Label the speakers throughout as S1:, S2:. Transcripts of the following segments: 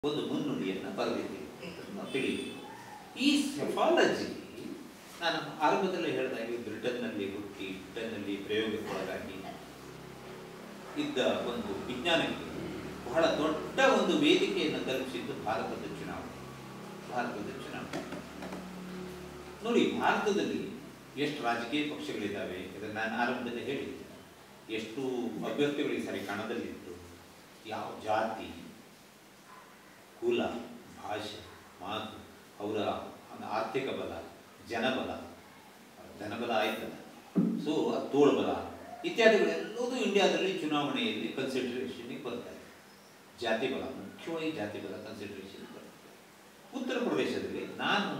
S1: ಒಂದು ಮುನ್ನುಡಿಯನ್ನು ಬರೆದಿದ್ದೀವಿ ನಾವು ತಿಳಿಯಿತು ಈ ಸೆಫಾಲಜಿ ನಾನು ಆರಂಭದಲ್ಲೇ ಹೇಳಿದಾಗೆ ಬ್ರಿಟನ್ನಲ್ಲಿ ಹುಟ್ಟಿ ಬ್ರಿಟನ್ನಲ್ಲಿ ಪ್ರಯೋಗಕ್ಕೊಳಗಾಗಿ ಇದ್ದ ಒಂದು ವಿಜ್ಞಾನಕ್ಕೆ ಬಹಳ ದೊಡ್ಡ ಒಂದು ವೇದಿಕೆಯನ್ನು ಕಲ್ಪಿಸಿದ್ದು ಭಾರತದ ಚುನಾವಣೆ ಭಾರತದ ಚುನಾವಣೆ ನೋಡಿ ಭಾರತದಲ್ಲಿ ಎಷ್ಟು ರಾಜಕೀಯ ಪಕ್ಷಗಳಿದ್ದಾವೆ ಇದನ್ನು ನಾನು ಆರಂಭದಲ್ಲಿ ಹೇಳಿದ್ದೆ ಎಷ್ಟು ಅಭ್ಯರ್ಥಿಗಳು ಈ ಸಾರಿ ಕಣದಲ್ಲಿತ್ತು ಯಾವ ಜಾತಿ ಕುಲ ಭಾಷೆ ಮಾತು ಅವರ ಆರ್ಥಿಕ ಬಲ ಜನಬಲ ಧನಬಲ ಆಯ್ತಲ್ಲ ಸೊ ತೋಳ್ಬಲ ಇತ್ಯಾದಿಗಳೆಲ್ಲವೂ ಇಂಡಿಯಾದಲ್ಲಿ ಚುನಾವಣೆಯಲ್ಲಿ ಕನ್ಸಿಡರೇಷನ್ಗೆ ಬರ್ತಾರೆ ಜಾತಿ ಬಲ ಮುಖ್ಯವಾಗಿ ಜಾತಿ ಬಲ ಕನ್ಸಿಡರೇಷನ್ ಬರುತ್ತೆ ಉತ್ತರ ಪ್ರದೇಶದಲ್ಲಿ ನಾನು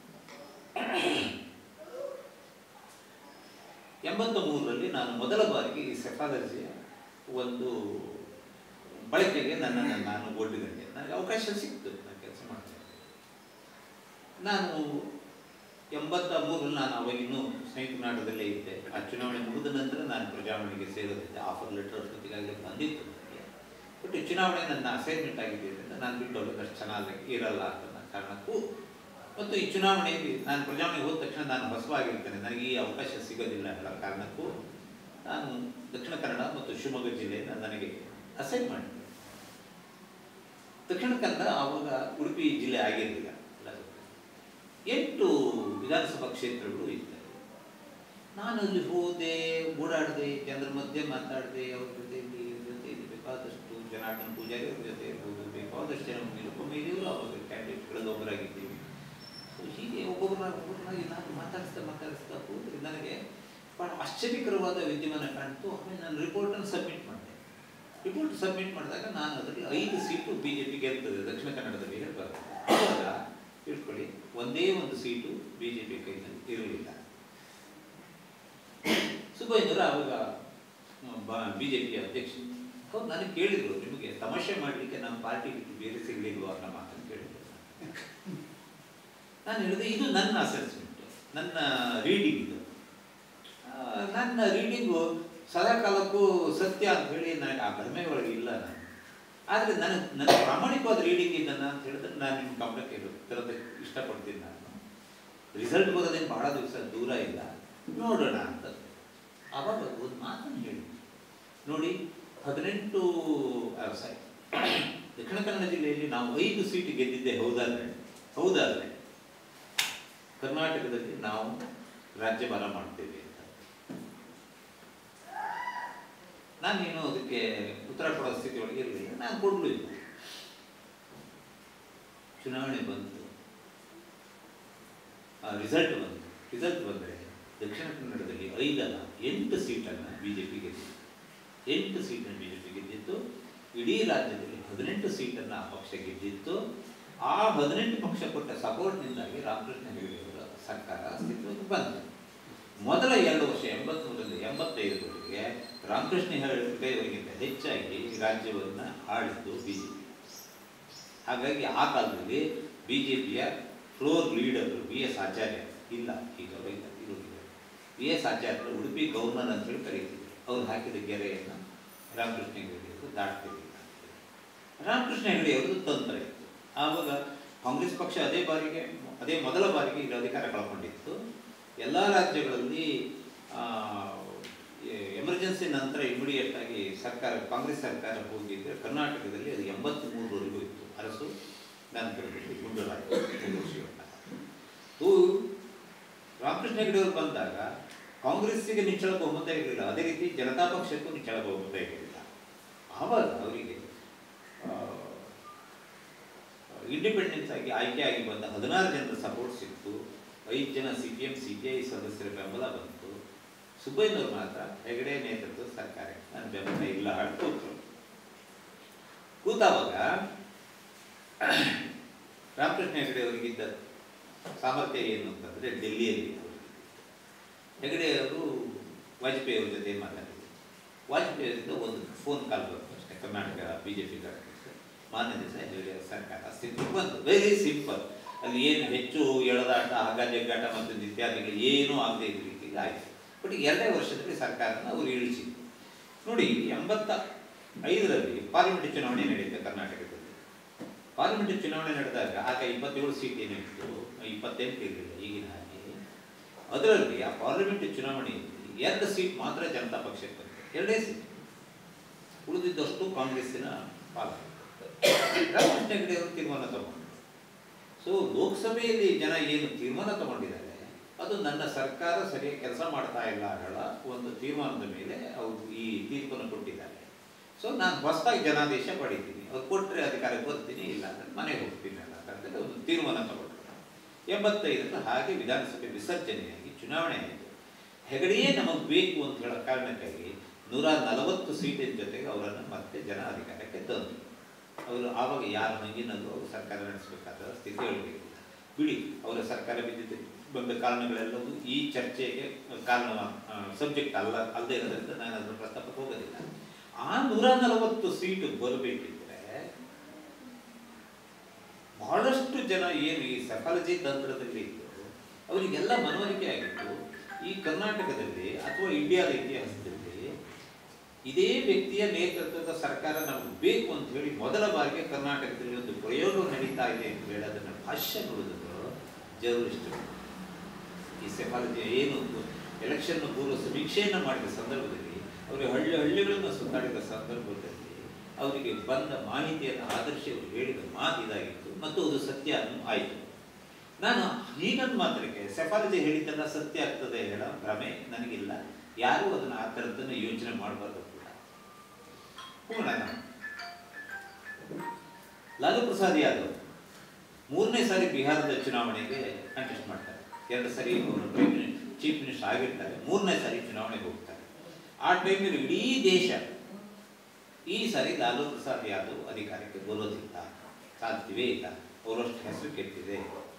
S1: ಎಂಬತ್ತ ಮೂರರಲ್ಲಿ ನಾನು ಮೊದಲ ಬಾರಿಗೆ ಈ ಸೆಫಾಲಜಿಯ ಒಂದು ಬಳಕೆಗೆ ನನ್ನನ್ನು ನಾನು ಒಡ್ಡಿದಂತೆ ನನಗೆ ಅವಕಾಶ ಸಿಕ್ತು ನಾನು ಕೆಲಸ ಮಾಡ್ತೇನೆ ನಾನು ಎಂಬತ್ತ ಮೂರಲ್ಲಿ ನಾನು ಅವಾಗಿನ್ನೂ ಸಂಯುಕ್ತ ನಾಟಕದಲ್ಲೇ ಇದ್ದೆ ಆ ಚುನಾವಣೆ ಮುಗಿದ ನಂತರ ನಾನು ಪ್ರಜಾವಾಣಿಗೆ ಸೇರೋದಿದ್ದೆ ಆಫರ್ ಲೆಟರ್ ಅಷ್ಟೊತ್ತಿಗಾಗಲೇ ಬಂದಿತ್ತು ನನಗೆ ಬಟ್ ಚುನಾವಣೆ ನನ್ನ ಅಸೈನ್ಮೆಂಟ್ ಆಗಿದ್ದರಿಂದ ನಾನು ಬಿಟ್ಟು ಹೋಗೋದು ಅಷ್ಟು ಚೆನ್ನಾಗಿ ಇರಲ್ಲ ಅಂತ ಕಾರಣಕ್ಕೂ ಮತ್ತು ಈ ಚುನಾವಣೆಯಲ್ಲಿ ನಾನು ಪ್ರಜಾವಾಣಿಗೆ ಹೋದ ತಕ್ಷಣ ನಾನು ಹೊಸವಾಗಿರ್ತೇನೆ ನನಗೆ ಈ ಅವಕಾಶ ಸಿಗೋದಿಲ್ಲ ಅನ್ನೋ ಕಾರಣಕ್ಕೂ ನಾನು ದಕ್ಷಿಣ ಕನ್ನಡ ಮತ್ತು ಶಿವಮೊಗ್ಗ ಜಿಲ್ಲೆಯನ್ನು ನನಗೆ ಅಸೈನ್ ಮಾಡಿದ್ದೆ ದಕ್ಷಿಣ ಕನ್ನಡ ಆವಾಗ ಉಡುಪಿ ಜಿಲ್ಲೆ ಆಗಿರಲಿಲ್ಲ ಎಂಟು ವಿಧಾನಸಭಾ ಕ್ಷೇತ್ರಗಳು ಇರ್ತವೆ ನಾನು ಅಲ್ಲಿ ಹೋದೆ ಓಡಾಡಿದೆ ಜನರ ಮಧ್ಯೆ ಮಾತಾಡಿದೆ ಅವ್ರ ಜೊತೆಯಲ್ಲಿ ಇವ್ರ ಜೊತೆ ಇಲ್ಲಿ ಬೇಕಾದಷ್ಟು ಜನಾರ್ದನ್ ಪೂಜಾರಿ ಅವ್ರ ಜೊತೆ ಇರ್ಬೋದು ಬೇಕಾದಷ್ಟು ಜನ ನಿರುಪಮೇಲಿಯವರು ಅವಾಗ ಕ್ಯಾಂಡಿಡೇಟ್ಗಳಲ್ಲಿ ಒಬ್ಬರಾಗಿದ್ದೀವಿ ಸೊ ಹೀಗೆ ಒಬ್ಬೊಬ್ಬರನ್ನ ಒಬ್ಬೊಬ್ಬರನ್ನಾಗಿ ನಾನು ಮಾತಾಡಿಸ್ತಾ ಮಾತಾಡಿಸ್ತಾ ಹೋದ್ರೆ ನನಗೆ ಭಾಳ ಆಶ್ಚರ್ಯಕರವಾದ ವಿದ್ಯಮಾನ ಕಾಣ್ತು ಆಮೇಲೆ ನಾನು ರಿಪೋರ್ಟನ್ನು ಸಬ್ಮಿಟ್ ಮಾಡಿದೆ ರಿಪೋರ್ಟ್ ಸಬ್ಮಿಟ್ ಮಾಡಿದಾಗ ನಾನು ಅದರಲ್ಲಿ ಐದು ಸೀಟು ಬಿ ಜೆ ಪಿ ಗೆಲ್ತದೆ ದಕ್ಷಿಣ ಕನ್ನಡದಲ್ಲಿ ಹೇಳ್ಬಾರ್ದು ಆವಾಗ ತಿಳ್ಕೊಳ್ಳಿ ಒಂದೇ ಒಂದು ಸೀಟು ಬಿ ಜೆ ಪಿ ಕೈನಲ್ಲಿ ಇರಲಿಲ್ಲ ಸುಬ್ಬಯ್ಯನವರು ಆವಾಗ ಬಿ ಜೆ ಪಿಯ ಅಧ್ಯಕ್ಷ ಹೌದು ನನಗೆ ಕೇಳಿದ್ರು ನಿಮಗೆ ತಮಾಷೆ ಮಾಡಲಿಕ್ಕೆ ನಮ್ಮ ಪಾರ್ಟಿ ಬಿಟ್ಟು ಬೇರೆ ಸಿಗಲಿಲ್ವೋ ಅನ್ನೋ ಮಾತನ್ನು ಕೇಳಿದ್ರು ನಾನು ಹೇಳಿದೆ ಇದು ನನ್ನ ಅಸೆಸ್ಮೆಂಟ್ ನನ್ನ ರೀಡಿಂಗ್ ಇದು ಆ, ನನ್ನ ರೀಡಿಂಗು ಸದಾ ಕಾಲಕ್ಕೂ ಸತ್ಯ ಅಂತ ಹೇಳಿ ನನಗೆ ಆ ಭ್ರಮೆ ಒಳಗೆ ಇಲ್ಲ ನಾನು ಆದರೆ ನನಗೆ ನನ್ನ ಪ್ರಾಮಾಣಿಕವಾದ ರೀಡಿಂಗ್ ಇದನ್ನ ಅಂತ ಹೇಳಿದ್ರೆ ನಾನು ನಿಮ್ಮ ಗಮನಕ್ಕೆ ತರೋದಕ್ಕೆ ಇಷ್ಟಪಡ್ತೀನಿ ನಾನು ರಿಸಲ್ಟ್ ಬರೋದೇನು ಬಹಳ ದಿವಸ ದೂರ ಇಲ್ಲ ನೋಡೋಣ ಅಂತ ಆವಾಗ ಒಂದು ಮಾತನ್ನು ಹೇಳಿ ನೋಡಿ ಹದಿನೆಂಟು ಸಾರಿ ದಕ್ಷಿಣ ಕನ್ನಡ ಜಿಲ್ಲೆಯಲ್ಲಿ ನಾವು ಐದು ಸೀಟ್ ಗೆದ್ದಿದ್ದೆ ಹೌದಾದ್ರೆ ಹೌದಾದ್ರೆ ಕರ್ನಾಟಕದಲ್ಲಿ ನಾವು ರಾಜ್ಯಭಾರ ಮಾಡ್ತೇವೆ ಅಂತ ನಾನೇನು ಅದಕ್ಕೆ ಉತ್ತರ ಕೊಡೋ ಸ್ಥಿತಿ ಒಳಗೆ ಇರಲಿಲ್ಲ ನಾನು ಕೊಡಲು ಇಲ್ಲ ಚುನಾವಣೆ ಬಂತು ರಿಸಲ್ಟ್ ಬಂತು ರಿಸಲ್ಟ್ ಬಂದರೆ ದಕ್ಷಿಣ ಕನ್ನಡದಲ್ಲಿ ಐದಲ್ಲ ಎಂಟು ಸೀಟನ್ನು ಬಿ ಜೆ ಪಿ ಗೆದ್ದಿತ್ತು ಎಂಟು ಸೀಟನ್ನು ಬಿ ಜೆ ಪಿ ಗೆದ್ದಿತ್ತು ಇಡೀ ರಾಜ್ಯದಲ್ಲಿ ಹದಿನೆಂಟು ಸೀಟನ್ನು ಆ ಪಕ್ಷ ಗೆದ್ದಿತ್ತು ಆ ಹದಿನೆಂಟು ಪಕ್ಷ ಕೊಟ್ಟ ಸಪೋರ್ಟ್ನಿಂದಾಗಿ ರಾಮಕೃಷ್ಣ ಹೆಗಡೆಯವರ ಸರ್ಕಾರ ಅಸ್ತಿತ್ವಕ್ಕೆ ಬಂತು ಮೊದಲ ಎರಡು ವರ್ಷ ಎಂಬತ್ಮೂರರಿಂದ ಎಂಬತ್ತೈದರವರೆಗೆ ರಾಮಕೃಷ್ಣ ಹೆಗಡೆಯವರಿಗಿಂತ ಹೆಚ್ಚಾಗಿ ಈ ರಾಜ್ಯವನ್ನು ಆಳಿದ್ದು ಬಿ ಜೆ ಪಿ ಹಾಗಾಗಿ ಆ ಕಾಲದಲ್ಲಿ ಬಿ ಜೆ ಪಿಯ floor leader B S Acharya ಇಲ್ಲ ಈಗ ಇಲ್ಲ ಇರುವುದಿಲ್ಲ ಬಿ ಎಸ್ ಆಚಾರ್ಯರು ಉಡುಪಿ ಗವರ್ನರ್ ಅಂತ ಹೇಳಿ ಕರೀತಿದ್ರು ಅವ್ರು ಹಾಕಿದ ಗೆರೆಯನ್ನು ರಾಮಕೃಷ್ಣ ಹೆಗಡೆಯವರು ದಾಟ್ತಿರಲಿಲ್ಲ ರಾಮಕೃಷ್ಣ ಹೆಗಡೆಯವ್ರದ್ದು ತಂತ್ರ ಇತ್ತು ಆವಾಗ ಕಾಂಗ್ರೆಸ್ ಪಕ್ಷ ಅದೇ ಬಾರಿಗೆ ಅದೇ ಮೊದಲ ಬಾರಿಗೆ ಇಲ್ಲಿ ಅಧಿಕಾರ ಕಳ್ಕೊಂಡಿತ್ತು ಎಲ್ಲ ರಾಜ್ಯಗಳಲ್ಲಿ ಎಮರ್ಜೆನ್ಸಿ ನಂತರ ಇಮಿಡಿಯೇಟ್ ಆಗಿ ಸರ್ಕಾರ ಕಾಂಗ್ರೆಸ್ ಸರ್ಕಾರ ಹೋಗಿದ್ರೆ ಕರ್ನಾಟಕದಲ್ಲಿ ಅದು ಎಂಬತ್ತ್ ಮೂರವರೆಗೂ ಇತ್ತು ಅರಸು ನಂತರದಲ್ಲಿ ಗುಂಡೂರಾಯ ರಾಮಕೃಷ್ಣ ಹೆಗಡೆಯವರು ಬಂದಾಗ ಕಾಂಗ್ರೆಸ್ಸಿಗೆ ನಿಚ್ಚಳ ಬಹುಮತ ಇರಲಿಲ್ಲ ಅದೇ ರೀತಿ ಜನತಾ ಪಕ್ಷಕ್ಕೂ ನಿಚ್ಚಳ ಬಹುಮತ ಇರಲಿಲ್ಲ ಆವಾಗ ಅವರಿಗೆ ಇಂಡಿಪೆಂಡೆನ್ಸ್ ಆಗಿ ಆಯ್ಕೆಯಾಗಿ ಬಂದ ಹದಿನಾರು ಜನರ ಸಪೋರ್ಟ್ ಸಿಕ್ತು ಐದು ಜನ C P M C P I ಸದಸ್ಯರ ಬೆಂಬಲ ಬಂತು ಸುಬ್ಬಯ್ಯನವರು ಮಾತ್ರ ಹೆಗಡೆ ನೇತೃತ್ವದ ಸರ್ಕಾರಕ್ಕೆ ನನ್ನ ಬೆಂಬಲ ಇಲ್ಲ ಅಂತ ಕೂತರು ಕೂತಾವಾಗ ರಾಮಕೃಷ್ಣ ಹೆಗಡೆ ಅವರಿಗಿದ್ದ ಸಾಮರ್ಥ್ಯ ಏನು ಅಂತಂದರೆ ಡೆಲ್ಲಿಯಲ್ಲಿ ಹೆಗಡೆ ಅವರು ವಾಜಪೇಯಿ ಅವ್ರ ಜೊತೆ ಮಾತಾಡಿದ್ರು ವಾಜಪೇಯಿ ಅವರಿಂದ ಒಂದು ಫೋನ್ ಕಾಲ್ ಬಂತು ಅಷ್ಟೇ ಕರ್ನಾಟಕ ಬಿ ಜೆ ಪಿ ಮಾನ್ಯ ದಿವಸ ಹೆಗಡೆ ಸರ್ಕಾರ ಅಸ್ತಿತ್ವಕ್ಕೆ ಬಂತು ವೆರಿ ಸಿಂಪಲ್ ಅಲ್ಲಿ ಏನು ಹೆಚ್ಚು ಎಳೆದಾಟ ಹಗ್ಗ ಜಗ್ಗಾಟ ಮತ್ತು ಇತ್ಯಾದಿಗಳು ಏನೂ ಆಗದೆ ಇದ್ದ ರೀತಿಗೆ ಆಯಿತು ಬಟ್ ಎರಡೇ ವರ್ಷದಲ್ಲಿ ಸರ್ಕಾರನ ಅವರು ಇಳಿಸಿದ್ರು ನೋಡಿ ಎಂಬತ್ತ ಐದರಲ್ಲಿ ಪಾರ್ಲಿಮೆಂಟ್ ಚುನಾವಣೆ ನಡೆಯುತ್ತೆ ಕರ್ನಾಟಕದಲ್ಲಿ ಪಾರ್ಲಿಮೆಂಟ್ ಚುನಾವಣೆ ನಡೆದಾಗ ಆಗ ಇಪ್ಪತ್ತೇಳು ಸೀಟ್ ಏನಿತ್ತು ಇಪ್ಪತ್ತೆಂಟು ಇರಲಿಲ್ಲ ಈಗಿನ ಹಾಗೆ ಅದರಲ್ಲಿ ಆ ಪಾರ್ಲಿಮೆಂಟ್ ಚುನಾವಣೆಯಲ್ಲಿ ಎರಡು ಸೀಟ್ ಮಾತ್ರ ಜನತಾ ಪಕ್ಷಕ್ಕೆ ಬಂತು ಎರಡೇ ಸೀಟ್ ಉಳಿದಿದ್ದಷ್ಟು ಕಾಂಗ್ರೆಸ್ಸಿನ ಪಾಲು ರಮೇಶ್ ಹೆಗಡೆ ಅವರು ತೀರ್ಮಾನ ತಗೊಂಡು ಸೊ ಲೋಕಸಭೆಯಲ್ಲಿ ಜನ ಏನು ತೀರ್ಮಾನ ತಗೊಂಡಿದ್ದಾರೆ ಅದು ನನ್ನ ಸರ್ಕಾರ ಸರಿಯಾಗಿ ಕೆಲಸ ಮಾಡ್ತಾ ಇಲ್ಲ ಅನ್ನೋ ಒಂದು ತೀರ್ಮಾನದ ಮೇಲೆ ಅವರು ಈ ತೀರ್ಪನ್ನು ಕೊಟ್ಟಿದ್ದಾರೆ ಸೊ ನಾನು ಹೊಸದಾಗಿ ಜನಾದೇಶ ಪಡಿತೀನಿ ಅವ್ರು ಕೊಟ್ಟರೆ ಅಧಿಕಾರಕ್ಕೆ ಬರ್ತೀನಿ ಇಲ್ಲ ಅಂದರೆ ಮನೆಗೆ ಹೋಗ್ತೀನಿ ಅಲ್ಲ ಅಂತಂದರೆ ಒಂದು ತೀರ್ಮಾನ ತಗೊಂಡ್ರು ಎಂಬತ್ತೈದರಲ್ಲಿ ಹಾಗೆ ವಿಧಾನಸಭೆ ವಿಸರ್ಜನೆಯಾಗಿ ಚುನಾವಣೆ ಆಯಿತು ಹೆಗಡೆಯೇ ನಮಗೆ ಬೇಕು ಅಂತ ಹೇಳೋ ಕಾರಣಕ್ಕಾಗಿ ನೂರ ನಲವತ್ತು ಸೀಟಿನ ಜೊತೆಗೆ ಅವರನ್ನು ಮತ್ತೆ ಜನ ಅಧಿಕಾರಕ್ಕೆ ತಂದರು ಅವರು ಆವಾಗ ಯಾರ ಮಂಗಿನಲ್ಲೂ ಅವರು ಸರ್ಕಾರ ನಡೆಸಬೇಕಾದ ಸ್ಥಿತಿ ಒಳಗಿರಲಿಲ್ಲ ಬಿಡಿ ಅವರ ಸರ್ಕಾರ ಬಿದ್ದಿದ್ದ ಬಂದ ಕಾರಣಗಳೆಲ್ಲವೂ ಈ ಚರ್ಚೆಗೆ ಕಾರಣ ಸಬ್ಜೆಕ್ಟ್ ಅಲ್ಲ ಅಲ್ಲದೆ ಇರೋದ್ರಿಂದ ನಾನು ಅದನ್ನು ಪ್ರಸ್ತಾಪಕ್ಕೆ ಹೋಗೋದಿಲ್ಲ ಆ ನೂರ ನಲವತ್ತು ಸೀಟು ಬರಬೇಕಿದ್ರೆ ಬಹಳಷ್ಟು ಜನ ಏನು ಈ ಸಕಾಲಜಿ ತಂತ್ರದಲ್ಲಿ ಇದ್ದು ಅವರಿಗೆಲ್ಲ ಮನವರಿಕೆ ಆಗಿತ್ತು ಈ ಕರ್ನಾಟಕದಲ್ಲಿ ಅಥವಾ ಇಂಡಿಯಾದ ಇತಿಹಾಸದಲ್ಲಿ ಇದೇ ವ್ಯಕ್ತಿಯ ನೇತೃತ್ವದ ಸರ್ಕಾರ ನಮಗೆ ಬೇಕು ಅಂತ ಹೇಳಿ ಮೊದಲ ಬಾರಿಗೆ ಕರ್ನಾಟಕದಲ್ಲಿ ಒಂದು ಪ್ರಯೋಗ ನಡೀತಾ ಇದೆ ಅಂತ ಹೇಳಿ ಅದನ್ನು ಭಾಷ್ಯ ನೋಡಿದ್ರು ಜರ್ನಲಿಸ್ಟರು ಈ ಸೆಫಾಲಜಿ ಏನು ಎಲೆಕ್ಷನ್ ಪೂರ್ವ ಸಮೀಕ್ಷೆಯನ್ನು ಮಾಡಿದ ಸಂದರ್ಭದಲ್ಲಿ ಅವರು ಹಳ್ಳಿ ಹಳ್ಳಿಗಳನ್ನು ಸುತ್ತಾಡಿದ ಸಂದರ್ಭದಲ್ಲಿ ಅವರಿಗೆ ಬಂದ ಮಾಹಿತಿಯನ್ನು ಆದರ್ಶ ಅವರು ಹೇಳಿದ ಮಾತು ಇದಾಗಿತ್ತು ಮತ್ತು ಅದು ಸತ್ಯ ಅನ್ನೋ ಆಯಿತು ನಾನು ಹೀಗಂದು ಮಾತ್ರಕ್ಕೆ ಸೆಫಾಲಜಿ ಹೇಳಿದ್ದೆಲ್ಲ ಸತ್ಯ ಆಗ್ತದೆ ಹೇಳೋ ಭ್ರಮೆ ನನಗಿಲ್ಲ ಯಾರೂ ಅದನ್ನು ಆ ಥರದ್ದನ್ನು ಯೋಚನೆ ಮಾಡಬಾರ್ದು ಕೂಡ ಹೋಗೋಣ ನಾನು. ಲಾಲು ಪ್ರಸಾದ್ ಯಾದವ್ ಮೂರನೇ ಸಾರಿ ಬಿಹಾರದ ಚುನಾವಣೆಗೆ ಕಂಟೆಸ್ಟ್ ಮಾಡ್ತಾರೆ ಎರಡು ಸಾರಿ ಅವರು ಪ್ರೈಮ್ ಚೀಫ್ ಮಿನಿಸ್ಟರ್ ಆಗಿರ್ತಾರೆ ಮೂರನೇ ಸಾರಿ ಚುನಾವಣೆಗೆ ಹೋಗ್ತಾರೆ ಆ ಟೈಮಲ್ಲಿ ಇಡೀ ದೇಶ ಈ ಸಾರಿ ಲಾಲು ಪ್ರಸಾದ್ ಯಾದವ್ ಅಧಿಕಾರಕ್ಕೆ ಬರೋದಿಲ್ಲ ಸಾಧ್ಯವೇ ಇಲ್ಲ ಅವರಷ್ಟು ಹೆಸರು ಕೆಟ್ಟಿದೆ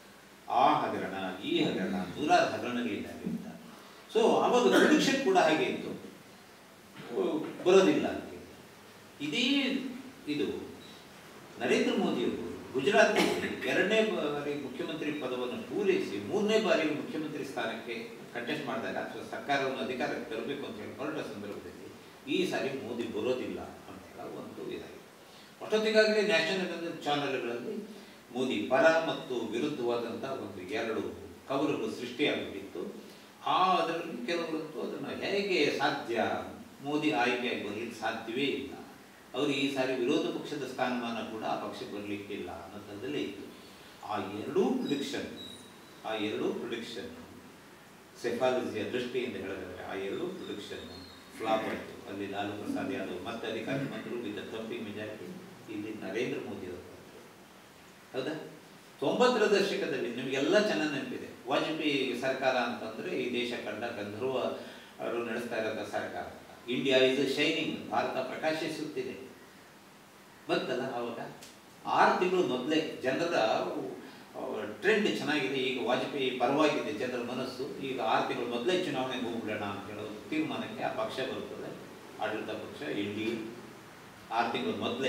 S1: ಆ ಹಗರಣ ಈ ಹಗರಣ ನೂರಾರು ಹಗರಣಗಳಿದ್ದಾವೆ ಅಂತ ಸೊ ಅವಾಗ ಪ್ರಿಡಿಕ್ಷನ್ ಕೂಡ ಹಾಗೆ ಇತ್ತು ಓ, ಬರೋದಿಲ್ಲ ಅಂತ ಹೇಳಿ. ಇದೇ ಇದು ನರೇಂದ್ರ ಮೋದಿಯವರು ಗುಜರಾತ್ನಲ್ಲಿ ಎರಡನೇ ಬಾರಿ ಮುಖ್ಯಮಂತ್ರಿ ಪದವನ್ನು ಪೂರೈಸಿ ಮೂರನೇ ಬಾರಿ ಮುಖ್ಯಮಂತ್ರಿ ಸ್ಥಾನಕ್ಕೆ ಕಂಟೆಸ್ಟ್ ಮಾಡಿದಾಗ ಅಥವಾ ಸರ್ಕಾರವನ್ನು ಅಧಿಕಾರಕ್ಕೆ ತರಬೇಕು ಅಂತ ಹೇಳಿ ಹೊರಟ ಸಂದರ್ಭದಲ್ಲಿ ಈ ಸಾರಿ ಮೋದಿ ಬರೋದಿಲ್ಲ ಅಂತ ಹೇಳೋ ಒಂದು ಇದಾಗಿದೆ ಅಷ್ಟೊತ್ತಿಗಾಗಲೇ ನ್ಯಾಷನಲ್ ಚಾನೆಲ್ಗಳಲ್ಲಿ ಮೋದಿ ಪರ ಮತ್ತು ವಿರುದ್ಧವಾದಂಥ ಒಂದು ಎರಡು ಕವರುಗಳು ಸೃಷ್ಟಿಯಾಗಿಬಿಟ್ಟಿತ್ತು ಆ ಅದರಲ್ಲಿ ಕೆಲವರಂತೂ ಅದನ್ನು ಹೇಗೆ ಸಾಧ್ಯ ಮೋದಿ ಆಯ್ಕೆಯಾಗಿ ಬರಲಿಕ್ಕೆ ಸಾಧ್ಯವೇ ಇಲ್ಲ ಅವರು ಈ ಸಾರಿ ವಿರೋಧ ಪಕ್ಷದ ಸ್ಥಾನಮಾನ ಕೂಡ ಆ ಪಕ್ಷಕ್ಕೆ ಬರಲಿಕ್ಕಿಲ್ಲ ಅನ್ನೋದಲ್ಲೇ ಇತ್ತು ಆ ಎರಡೂ ಪ್ರಿಡಿಕ್ಷನ್ ಆ ಎರಡೂ ಪ್ರಿಡಿಕ್ಷನ್ ಸೆಫಾಲಜಿಯ ದೃಷ್ಟಿಯಿಂದ ಹೇಳಿದ್ರೆ ಆ ಎರಡೂ ಪ್ರಿಡಿಕ್ಷನ್ ಫ್ಲಾಪ್ ಆಯಿತು ಅಲ್ಲಿ ಲಾಲು ಪ್ರಸಾದ್ ಯಾದವ್ ಮತ್ತೆ ಅಧಿಕಾರಿ ಬಂದರು ವಿತ್ ತಪ್ಪಿ ಮೆಜಾರಿಟಿ ಇಲ್ಲಿ ನರೇಂದ್ರ ಮೋದಿ ಅವರು ಬಂದ್ರು. ಹೌದಾ ತೊಂಬತ್ತರ ದಶಕದಲ್ಲಿ ನಿಮಗೆಲ್ಲ ಚೆನ್ನಾಗಿ ನೆನಪಿದೆ ವಾಜಪೇಯಿ ಸರ್ಕಾರ ಅಂತಂದ್ರೆ ಈ ದೇಶ ಕಂಡ ಗಂಧರ್ವ ಅವರು ನಡೆಸ್ತಾ ಇರೋದ ಸರ್ಕಾರ ಇಂಡಿಯಾ ಇಸ್ ಶೈನಿಂಗ್ ಭಾರತ ಪ್ರಕಾಶಿಸುತ್ತಿದೆ ಬಂತಲ್ಲ ಅವಾಗ ಆರು ತಿಂಗಳು ಮೊದಲೇ ಜನರ ಟ್ರೆಂಡ್ ಚೆನ್ನಾಗಿದೆ ಈಗ ವಾಜಪೇಯಿ ಪರವಾಗಿದೆ ಜನರ ಮನಸ್ಸು ಈಗ ಆರು ತಿಂಗಳು ಮೊದಲೇ ಚುನಾವಣೆಗೆ ಹೋಗ್ಬಿಡೋಣ ಅಂತ ಹೇಳೋ ತೀರ್ಮಾನಕ್ಕೆ ಆ ಪಕ್ಷ ಬರ್ತದೆ ಆಡಳಿತ ಪಕ್ಷ ಎನ್ ಡಿ ಆರು ತಿಂಗಳು ಮೊದಲೇ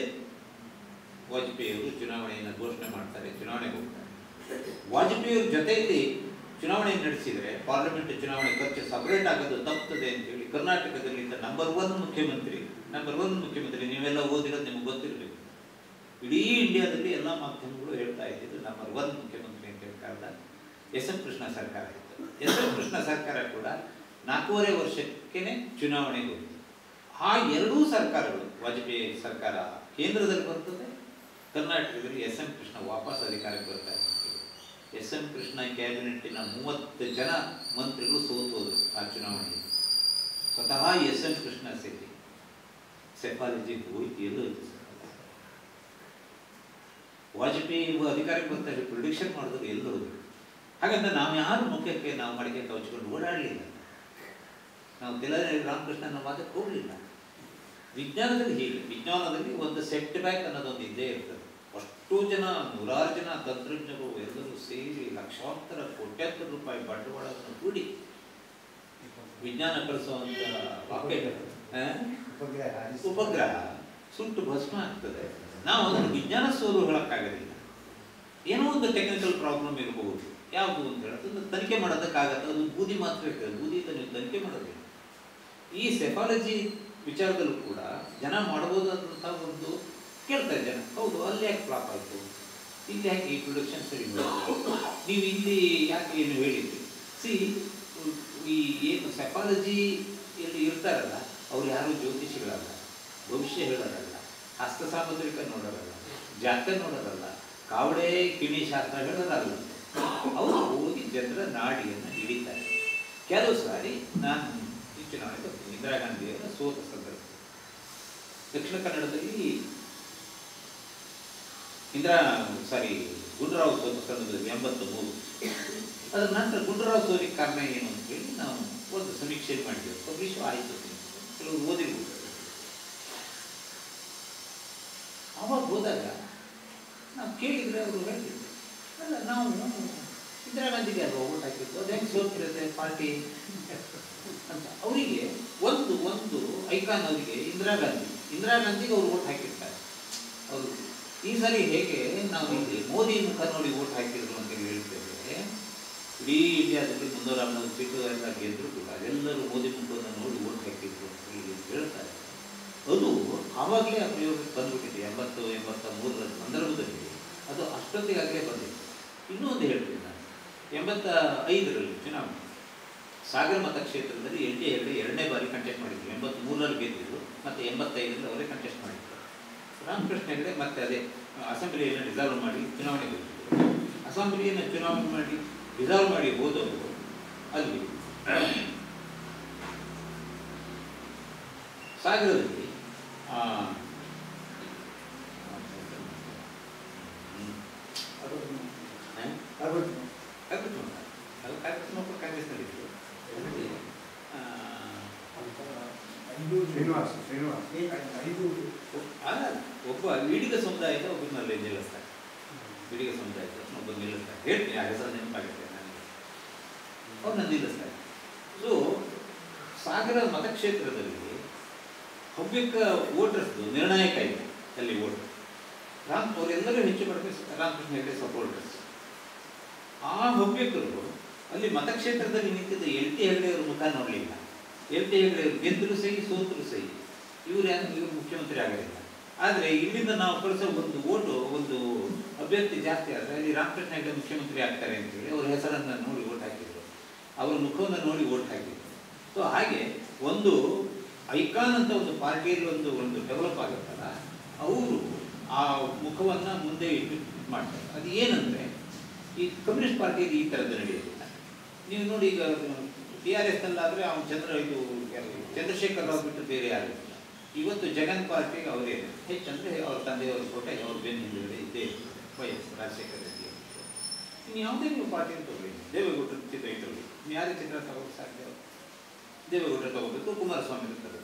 S1: ವಾಜಪೇಯಿ ಅವರು ಚುನಾವಣೆಯನ್ನು ಘೋಷಣೆ ಮಾಡ್ತಾರೆ ಚುನಾವಣೆಗೆ ಹೋಗ್ತಾರೆ ವಾಜಪೇಯಿ ಅವ್ರ ಜೊತೆಯಲ್ಲಿ ಚುನಾವಣೆ ನಡೆಸಿದರೆ ಪಾರ್ಲಿಮೆಂಟ್ ಚುನಾವಣೆ ಖರ್ಚು ಸಪರೇಟ್ ಆಗೋದು ತಪ್ಪುತ್ತದೆ ಅಂತ ಹೇಳಿ ಕರ್ನಾಟಕದಲ್ಲಿ ನಂಬರ್ ಒನ್ ಮುಖ್ಯಮಂತ್ರಿ ನಂಬರ್ ಒನ್ ಮುಖ್ಯಮಂತ್ರಿ ನೀವೆಲ್ಲ ಓದಿರೋದು ನಿಮ್ಗೆ ಗೊತ್ತಿರಬೇಕು ಇಡೀ ಇಂಡಿಯಾದಲ್ಲಿ ಎಲ್ಲ ಮಾಧ್ಯಮಗಳು ಹೇಳ್ತಾ ಇದ್ದಿದ್ದು ನಂಬರ್ ಒನ್ ಮುಖ್ಯಮಂತ್ರಿ ಅಂತ ಹೇಳಿ ಕಾರಣ ಎಸ್ ಎಂ ಕೃಷ್ಣ ಸರ್ಕಾರ ಇತ್ತು ಎಸ್ ಎಂ ಕೃಷ್ಣ ಸರ್ಕಾರ ಕೂಡ ನಾಲ್ಕೂವರೆ ವರ್ಷಕ್ಕೇನೆ ಚುನಾವಣೆಗೆ ಹೋಯಿತು ಆ ಎರಡೂ ಸರ್ಕಾರಗಳು ವಾಜಪೇಯಿ ಸರ್ಕಾರ ಕೇಂದ್ರದಲ್ಲಿ ಬರ್ತದೆ ಕರ್ನಾಟಕದಲ್ಲಿ ಎಸ್ ಎಂ ಕೃಷ್ಣ ವಾಪಸ್ ಅಧಿಕಾರಕ್ಕೆ ಬರ್ತಾರೆ ಎಸ್ ಎಂ ಕೃಷ್ಣ ಕ್ಯಾಬಿನೆಟ್ಟಿನ ಮೂವತ್ತು ಜನ ಮಂತ್ರಿಗಳು ಸೋತು ಹೋದರು ಆ ಚುನಾವಣೆಯಲ್ಲಿ ಸ್ವತಃ ಎಸ್ ಎಂ ಕೃಷ್ಣ ಸೇರಿ ಸೆಫಾಲಜಿ ಹೋಯ್ತು ಎಲ್ಲೂ ಇತ್ತು ಸರ್ ವಾಜಪೇಯಿ ಅಧಿಕಾರಕ್ಕೆ ಬರ್ತಾರೆ ಪ್ರಿಡಿಕ್ಷನ್ ಮಾಡಿದ್ರು ಎಲ್ಲೂ ಹೋದ್ರು ಹಾಗಂತ ನಾವು ಯಾರು ಮುಖ್ಯಕ್ಕೆ ನಾವು ಮಡಿಕೆ ಕವಚ್ಕೊಂಡು ಓಡಾಡಲಿಲ್ಲ ನಾವು ತೆಲಂಗಾಣ ರಾಮಕೃಷ್ಣನ ವಾದಕ್ಕೆ ಹೋಗಲಿಲ್ಲ ವಿಜ್ಞಾನದಲ್ಲಿ ಹೀಗೆ ವಿಜ್ಞಾನದಲ್ಲಿ ಒಂದು ಸೆಟ್ ಬ್ಯಾಕ್ ಅನ್ನೋದೊಂದು ಇದ್ದೇ ಇರ್ತದೆ ಅಷ್ಟು ಜನ ನೂರಾರು ಜನ ತಂತ್ರಜ್ಞರು ಎಲ್ಲರೂ ಸೇರಿ ಲಕ್ಷಾಂತರ ಕೋಟ್ಯಾಂತರ ರೂಪಾಯಿ ಬಂಡವಾಳವನ್ನು ಹೂಡಿ ವಿಜ್ಞಾನ ಕಳಿಸುವಂತ ರಾಕೆಟ್ ಆ?
S2: ಉಪಗ್ರಹ ಹಾರಿಸಿ-
S1: ಉಪಗ್ರಹ ಸುಟ್ಟು ಭಸ್ಮ ಆಗ್ತದೆ ನಾವು ಅದನ್ನು ವಿಜ್ಞಾನ ಸೋಲು ಹೇಳಕ್ಕಾಗೋದಿಲ್ಲ ಏನೋ ಒಂದು ಟೆಕ್ನಿಕಲ್ ಪ್ರಾಬ್ಲಮ್ ಇರಬಹುದು ಯಾವುದು ಅಂತ ಹೇಳಿದ್ರೆ ಅದನ್ನು ತನಿಖೆ ಮಾಡೋದಕ್ಕಾಗತ್ತೆ ಅದು ಬೂದಿ ಮಾತ್ರ ಇರ್ತದೆ ಬೂದಿಯಿಂದ ನೀವು ತನಿಖೆ ಮಾಡೋದಿಲ್ಲ ಈ ಸೆಫಾಲಜಿ ವಿಚಾರದಲ್ಲೂ ಕೂಡ ಜನ ಮಾಡಬಹುದಾದಂಥ ಒಂದು ಕೇಳ್ತಾರೆ ಜನ ಹೌದು ಅಲ್ಲಿ ಯಾಕೆ ಫ್ಲಾಪ್ ಆಯಿತು ಇಲ್ಲಿ ಯಾಕೆ ಈ ಪ್ರೊಡಕ್ಷನ್ ಸರಿ ಹೋಯ್ತು? ನೀವು ಇಲ್ಲಿ ಯಾಕೆ ಏನು ಹೇಳಿದ್ರಿ ಸಿ ಈ ಏನು ಸೆಪಾಲಜಿ ಎಲ್ಲಿ ಇರ್ತಾರಲ್ಲ ಅವ್ರು ಯಾರು ಜ್ಯೋತಿಷಿಗಳಲ್ಲ ಭವಿಷ್ಯ ಹೇಳೋರಲ್ಲ ಹಸ್ತ ಸಾಮುದ್ರಿಕ ನೋಡೋರಲ್ಲ ಜಾತಕ ನೋಡೋರಲ್ಲ ಕಾವಡೆ ಕಿಣಿ ಶಾಸ್ತ್ರ ಹೇಳೋರಲ್ಲ ಅವರು ಹೋಗಿ ಜನರ ನಾಡಿಯನ್ನು ಹಿಡಿತಾರೆ ಕೆಲವು ಸಾರಿ ನಾನು ಈ ಚುನಾವಣೆ ಬರ್ತೀನಿ ಇಂದಿರಾ ಗಾಂಧಿಯವರ ಸೋತ ಸಂದರ್ಭ ದಕ್ಷಿಣ ಕನ್ನಡದಲ್ಲಿ ಇಂದಿರಾ ಸಾರಿ ಗುಂಡೂರಾವ್ ಸೋತ ಸಂದರ್ಭದಲ್ಲಿ ಎಂಬತ್ತು ಮೂರು ಅದರ ನಂತರ ಗುಂಡೂರಾವ್ ಸೋಲಿಗೆ ಕಾರಣ ಏನು ಅಂತ ಹೇಳಿ ನಾವು ಒಂದು ಸಮೀಕ್ಷೆ ಮಾಡಿದ್ದೇವೆ ಪಬ್ಲಿಷ್ ಆಯಿತು ಕೆಲವರು ಓದಿರ್ಬೋದು ಅವಾಗ ಹೋದಾಗ ನಾವು ಕೇಳಿದರೆ ಅವರು ಹೇಳ್ತಿದ್ರು ಅಲ್ಲ ನಾವು ಇಂದಿರಾ ಗಾಂಧಿಗೆ ಅಲ್ವಾ ಓಟ್ ಹಾಕಿದ್ದು ಅದು ಹೆಂಗೆ ಸೋತಿರುತ್ತೆ ಪಾರ್ಟಿ ಅಂತ ಅವರಿಗೆ ಒಂದು ಒಂದು ಐಕಾನ್ ಅವರಿಗೆ ಇಂದಿರಾ ಗಾಂಧಿ ಇಂದಿರಾ ಗಾಂಧಿಗೆ ಅವರು ಓಟ್ ಹಾಕಿರ್ತಾರೆ ಅವರು ಈ ಸಾರಿ ಹೇಗೆ ನಾವು ಇಲ್ಲಿ ಮೋದಿ ಮುಖ ನೋಡಿ ಓಟ್ ಹಾಕಿದ್ರು ಅಂತ ಹೇಳ್ತೇವೆ ಇಡೀ ಇಂಡಿಯಾದಲ್ಲಿ ಮುನ್ನೂರ ಹನ್ನೊಂದು ಸೀಟು ಎಲ್ಲ ಗೆದ್ದರು ಕೂಡ ಎಲ್ಲರೂ ಮೋದಿ ಮುಖವನ್ನು ನೋಡಿ ಓಟ್ ಹಾಕಿದ್ರು ಅಂತ ಹೇಳಿ ಹೇಳ್ತಾರೆ ಅದು ಆವಾಗಲೇ ಆ ಪ್ರಯೋಗಕ್ಕೆ ಬಂದ್ಬಿಟ್ಟಿದೆ ಎಂಬತ್ತು ಎಂಬತ್ತ ಮೂರರ ಸಂದರ್ಭದಲ್ಲಿ ಅದು ಅಷ್ಟೊತ್ತಿಗಾಗಲೇ ಬಂದಿತ್ತು ಇನ್ನೂ ಒಂದು ಹೇಳ್ತೀನಿ ನಾನು ಎಂಬತ್ತ ಐದರಲ್ಲಿ ಚುನಾವಣೆ ಸಾಗರ ಮತಕ್ಷೇತ್ರದಲ್ಲಿ ಎಲ್ ಡಿ ಹೆಗಡೆ ಎರಡನೇ ಬಾರಿ ಕಂಟೆಸ್ಟ್ ಮಾಡಿದ್ರು ಎಂಬತ್ತ್ ಮೂರರಲ್ಲಿ ಗೆದ್ದಿದ್ರು ಮತ್ತು ಎಂಬತ್ತೈದರಲ್ಲಿ ಅವರೇ ಕಂಟೆಸ್ಟ್ ಮಾಡಿದ್ರು ರಾಮಕೃಷ್ಣ ಹೆಗಡೆ ಮತ್ತೆ ಅದೇ ಅಸೆಂಬ್ಲಿಯನ್ನು ರಿಸರ್ವ್ ಮಾಡಿ ಚುನಾವಣೆ ಗೆದ್ದಿದ್ರು ಅಸೆಂಬ್ಲಿಯನ್ನು ಚುನಾವಣೆ ಮಾಡಿ ರಿಸರ್ವ್ ಮಾಡಿ ಹೋದವರು ಅಲ್ಲಿ ಸಾಗರದಲ್ಲಿ ಆ, ಹ್ಮ್. ಹ? ಕಾಂಗ್ರೆಸ್ ಮಾತ್ರ. ಅದು ಕಾಂಗ್ರೆಸ್ ಮಾತ್ರ ಕಾಂಗ್ರೆಸ್ನಲ್ಲಿತ್ತು ಆ,
S2: ಶ್ರೀನಿವಾಸ್ ಶ್ರೀನಿವಾಸ್ ಐದು
S1: ಅಲ್ಲ ಒಬ್ಬ ಈಡಿಗ ಸಮುದಾಯದ ಒಬ್ಬನಲ್ಲಿ ನಿಲ್ಲಿಸ್ತಾರೆ ಈಡಿಗ ಸಮುದಾಯದ ಒಬ್ಬ ನಿಲ್ಲಿಸ್ತಾರೆ ಹೇಳ್ತೀನಿ ಆ ಹೆಸರು ನೆನಪಾಗುತ್ತೆ ನನಗೆ ಅವ್ರನ್ನ ನಿಲ್ಲಿಸ್ತಾರೆ ಸೊ ಸಾಗರ ಮತಕ್ಷೇತ್ರದಲ್ಲಿ ಹವ್ಯಕ ವೋಟರ್ಸ್ದು ನಿರ್ಣಾಯಕ ಇದೆ ಅಲ್ಲಿ ವೋಟ್ ರಾಮ್ ಅವರೆಲ್ಲರೂ ಹೆಚ್ಚು ಕಡಿಮೆ ರಾಮಕೃಷ್ಣ ಹೆಗಡೆ ಸಪೋರ್ಟರ್ಸ್ ಆ ಹವ್ಯಕರು ಅಲ್ಲಿ ಮತಕ್ಷೇತ್ರದಲ್ಲಿ ನಿಂತಿದ್ದ ಎಲ್ ಟಿ ಹೆಗಡೆ ಅವ್ರ ಮುಖ ನೋಡಲಿಲ್ಲ ಎಲ್ ಟಿ ಹೆಗಡೆ ಅವರು ಗೆದ್ದರು ಸಹಿ ಸೋತರು ಸಹಿ ಇವ್ರು ಯಾರು ಇವರು ಮುಖ್ಯಮಂತ್ರಿ ಆಗಲಿಲ್ಲ ಆದರೆ ಇಲ್ಲಿಂದ ನಾವು ಕಳಿಸೋ ಒಂದು ಓಟು ಒಂದು ಅಭ್ಯರ್ಥಿ ಜಾಸ್ತಿ ಆದರೆ ಅಲ್ಲಿ ರಾಮಕೃಷ್ಣ ಹೆಗಡೆ ಮುಖ್ಯಮಂತ್ರಿ ಆಗ್ತಾರೆ ಅಂತೇಳಿ ಅವ್ರ ಹೆಸರನ್ನು ನೋಡಿ ಓಟ್ ಹಾಕಿದ್ರು ಅವರ ಮುಖವನ್ನು ನೋಡಿ ಓಟ್ ಹಾಕಿದ್ರು ಸೊ ಹಾಗೆ ಒಂದು ಐಕಾನ್ ಅಂತ ಒಂದು ಪಾರ್ಟಿಯಲ್ಲಿ ಒಂದು ಒಂದು ಡೆವಲಪ್ ಆಗುತ್ತಲ್ಲ ಅವರು ಆ ಮುಖವನ್ನು ಮುಂದೆ ಇಟ್ಟು ಇದ್ ಮಾಡ್ತಾರೆ ಅದು ಏನಂದರೆ ಈ ಕಮ್ಯುನಿಸ್ಟ್ ಪಾರ್ಟಿಯಲ್ಲಿ ಈ ಥರದ್ದು ನಡೆಯೋದಿಲ್ಲ ನೀವು ನೋಡಿ ಈಗ ಟಿ ಆರ್ ಎಸ್ ಅಲ್ಲಾದರೆ ಅವನು ಚಂದ್ರ ಇದು ಯಾರು? ಚಂದ್ರಶೇಖರ್ ರಾವ್ ಬಿಟ್ಟು ಬೇರೆ ಯಾರು ಇಲ್ಲ ಇವತ್ತು ಜಗನ್ ಪಾರ್ಟಿಗೆ ಅವರೇ ಹೆಚ್ಚಂದರೆ ಅವ್ರ ತಂದೆಯವ್ರ ಕೋಟೆ ಅವ್ರ ಬೆನ್ನ ಹಿಂದುಗಡೆ ಇದ್ದೇ ವೈ ಎಸ್ ರಾಜಶೇಖರ್ ರೆಡ್ಡಿ ಅವರು. ಇನ್ನು ಯಾವುದೇ ನೀವು ಪಾರ್ಟಿಯನ್ನು ತಗೊಳ್ಳಿ ದೇವೇಗೌಡರ ಚಿತ್ರ ಇಟ್ಟರು ಇನ್ನು ಯಾರೇ ಚಿತ್ರ ತಗೋಕ್ಕೆ ಸಾಧ್ಯ ದೇವೇಗೌಡರು ತಗೋಬೇಕು ಕುಮಾರಸ್ವಾಮಿ ತಗೋಬೇಕು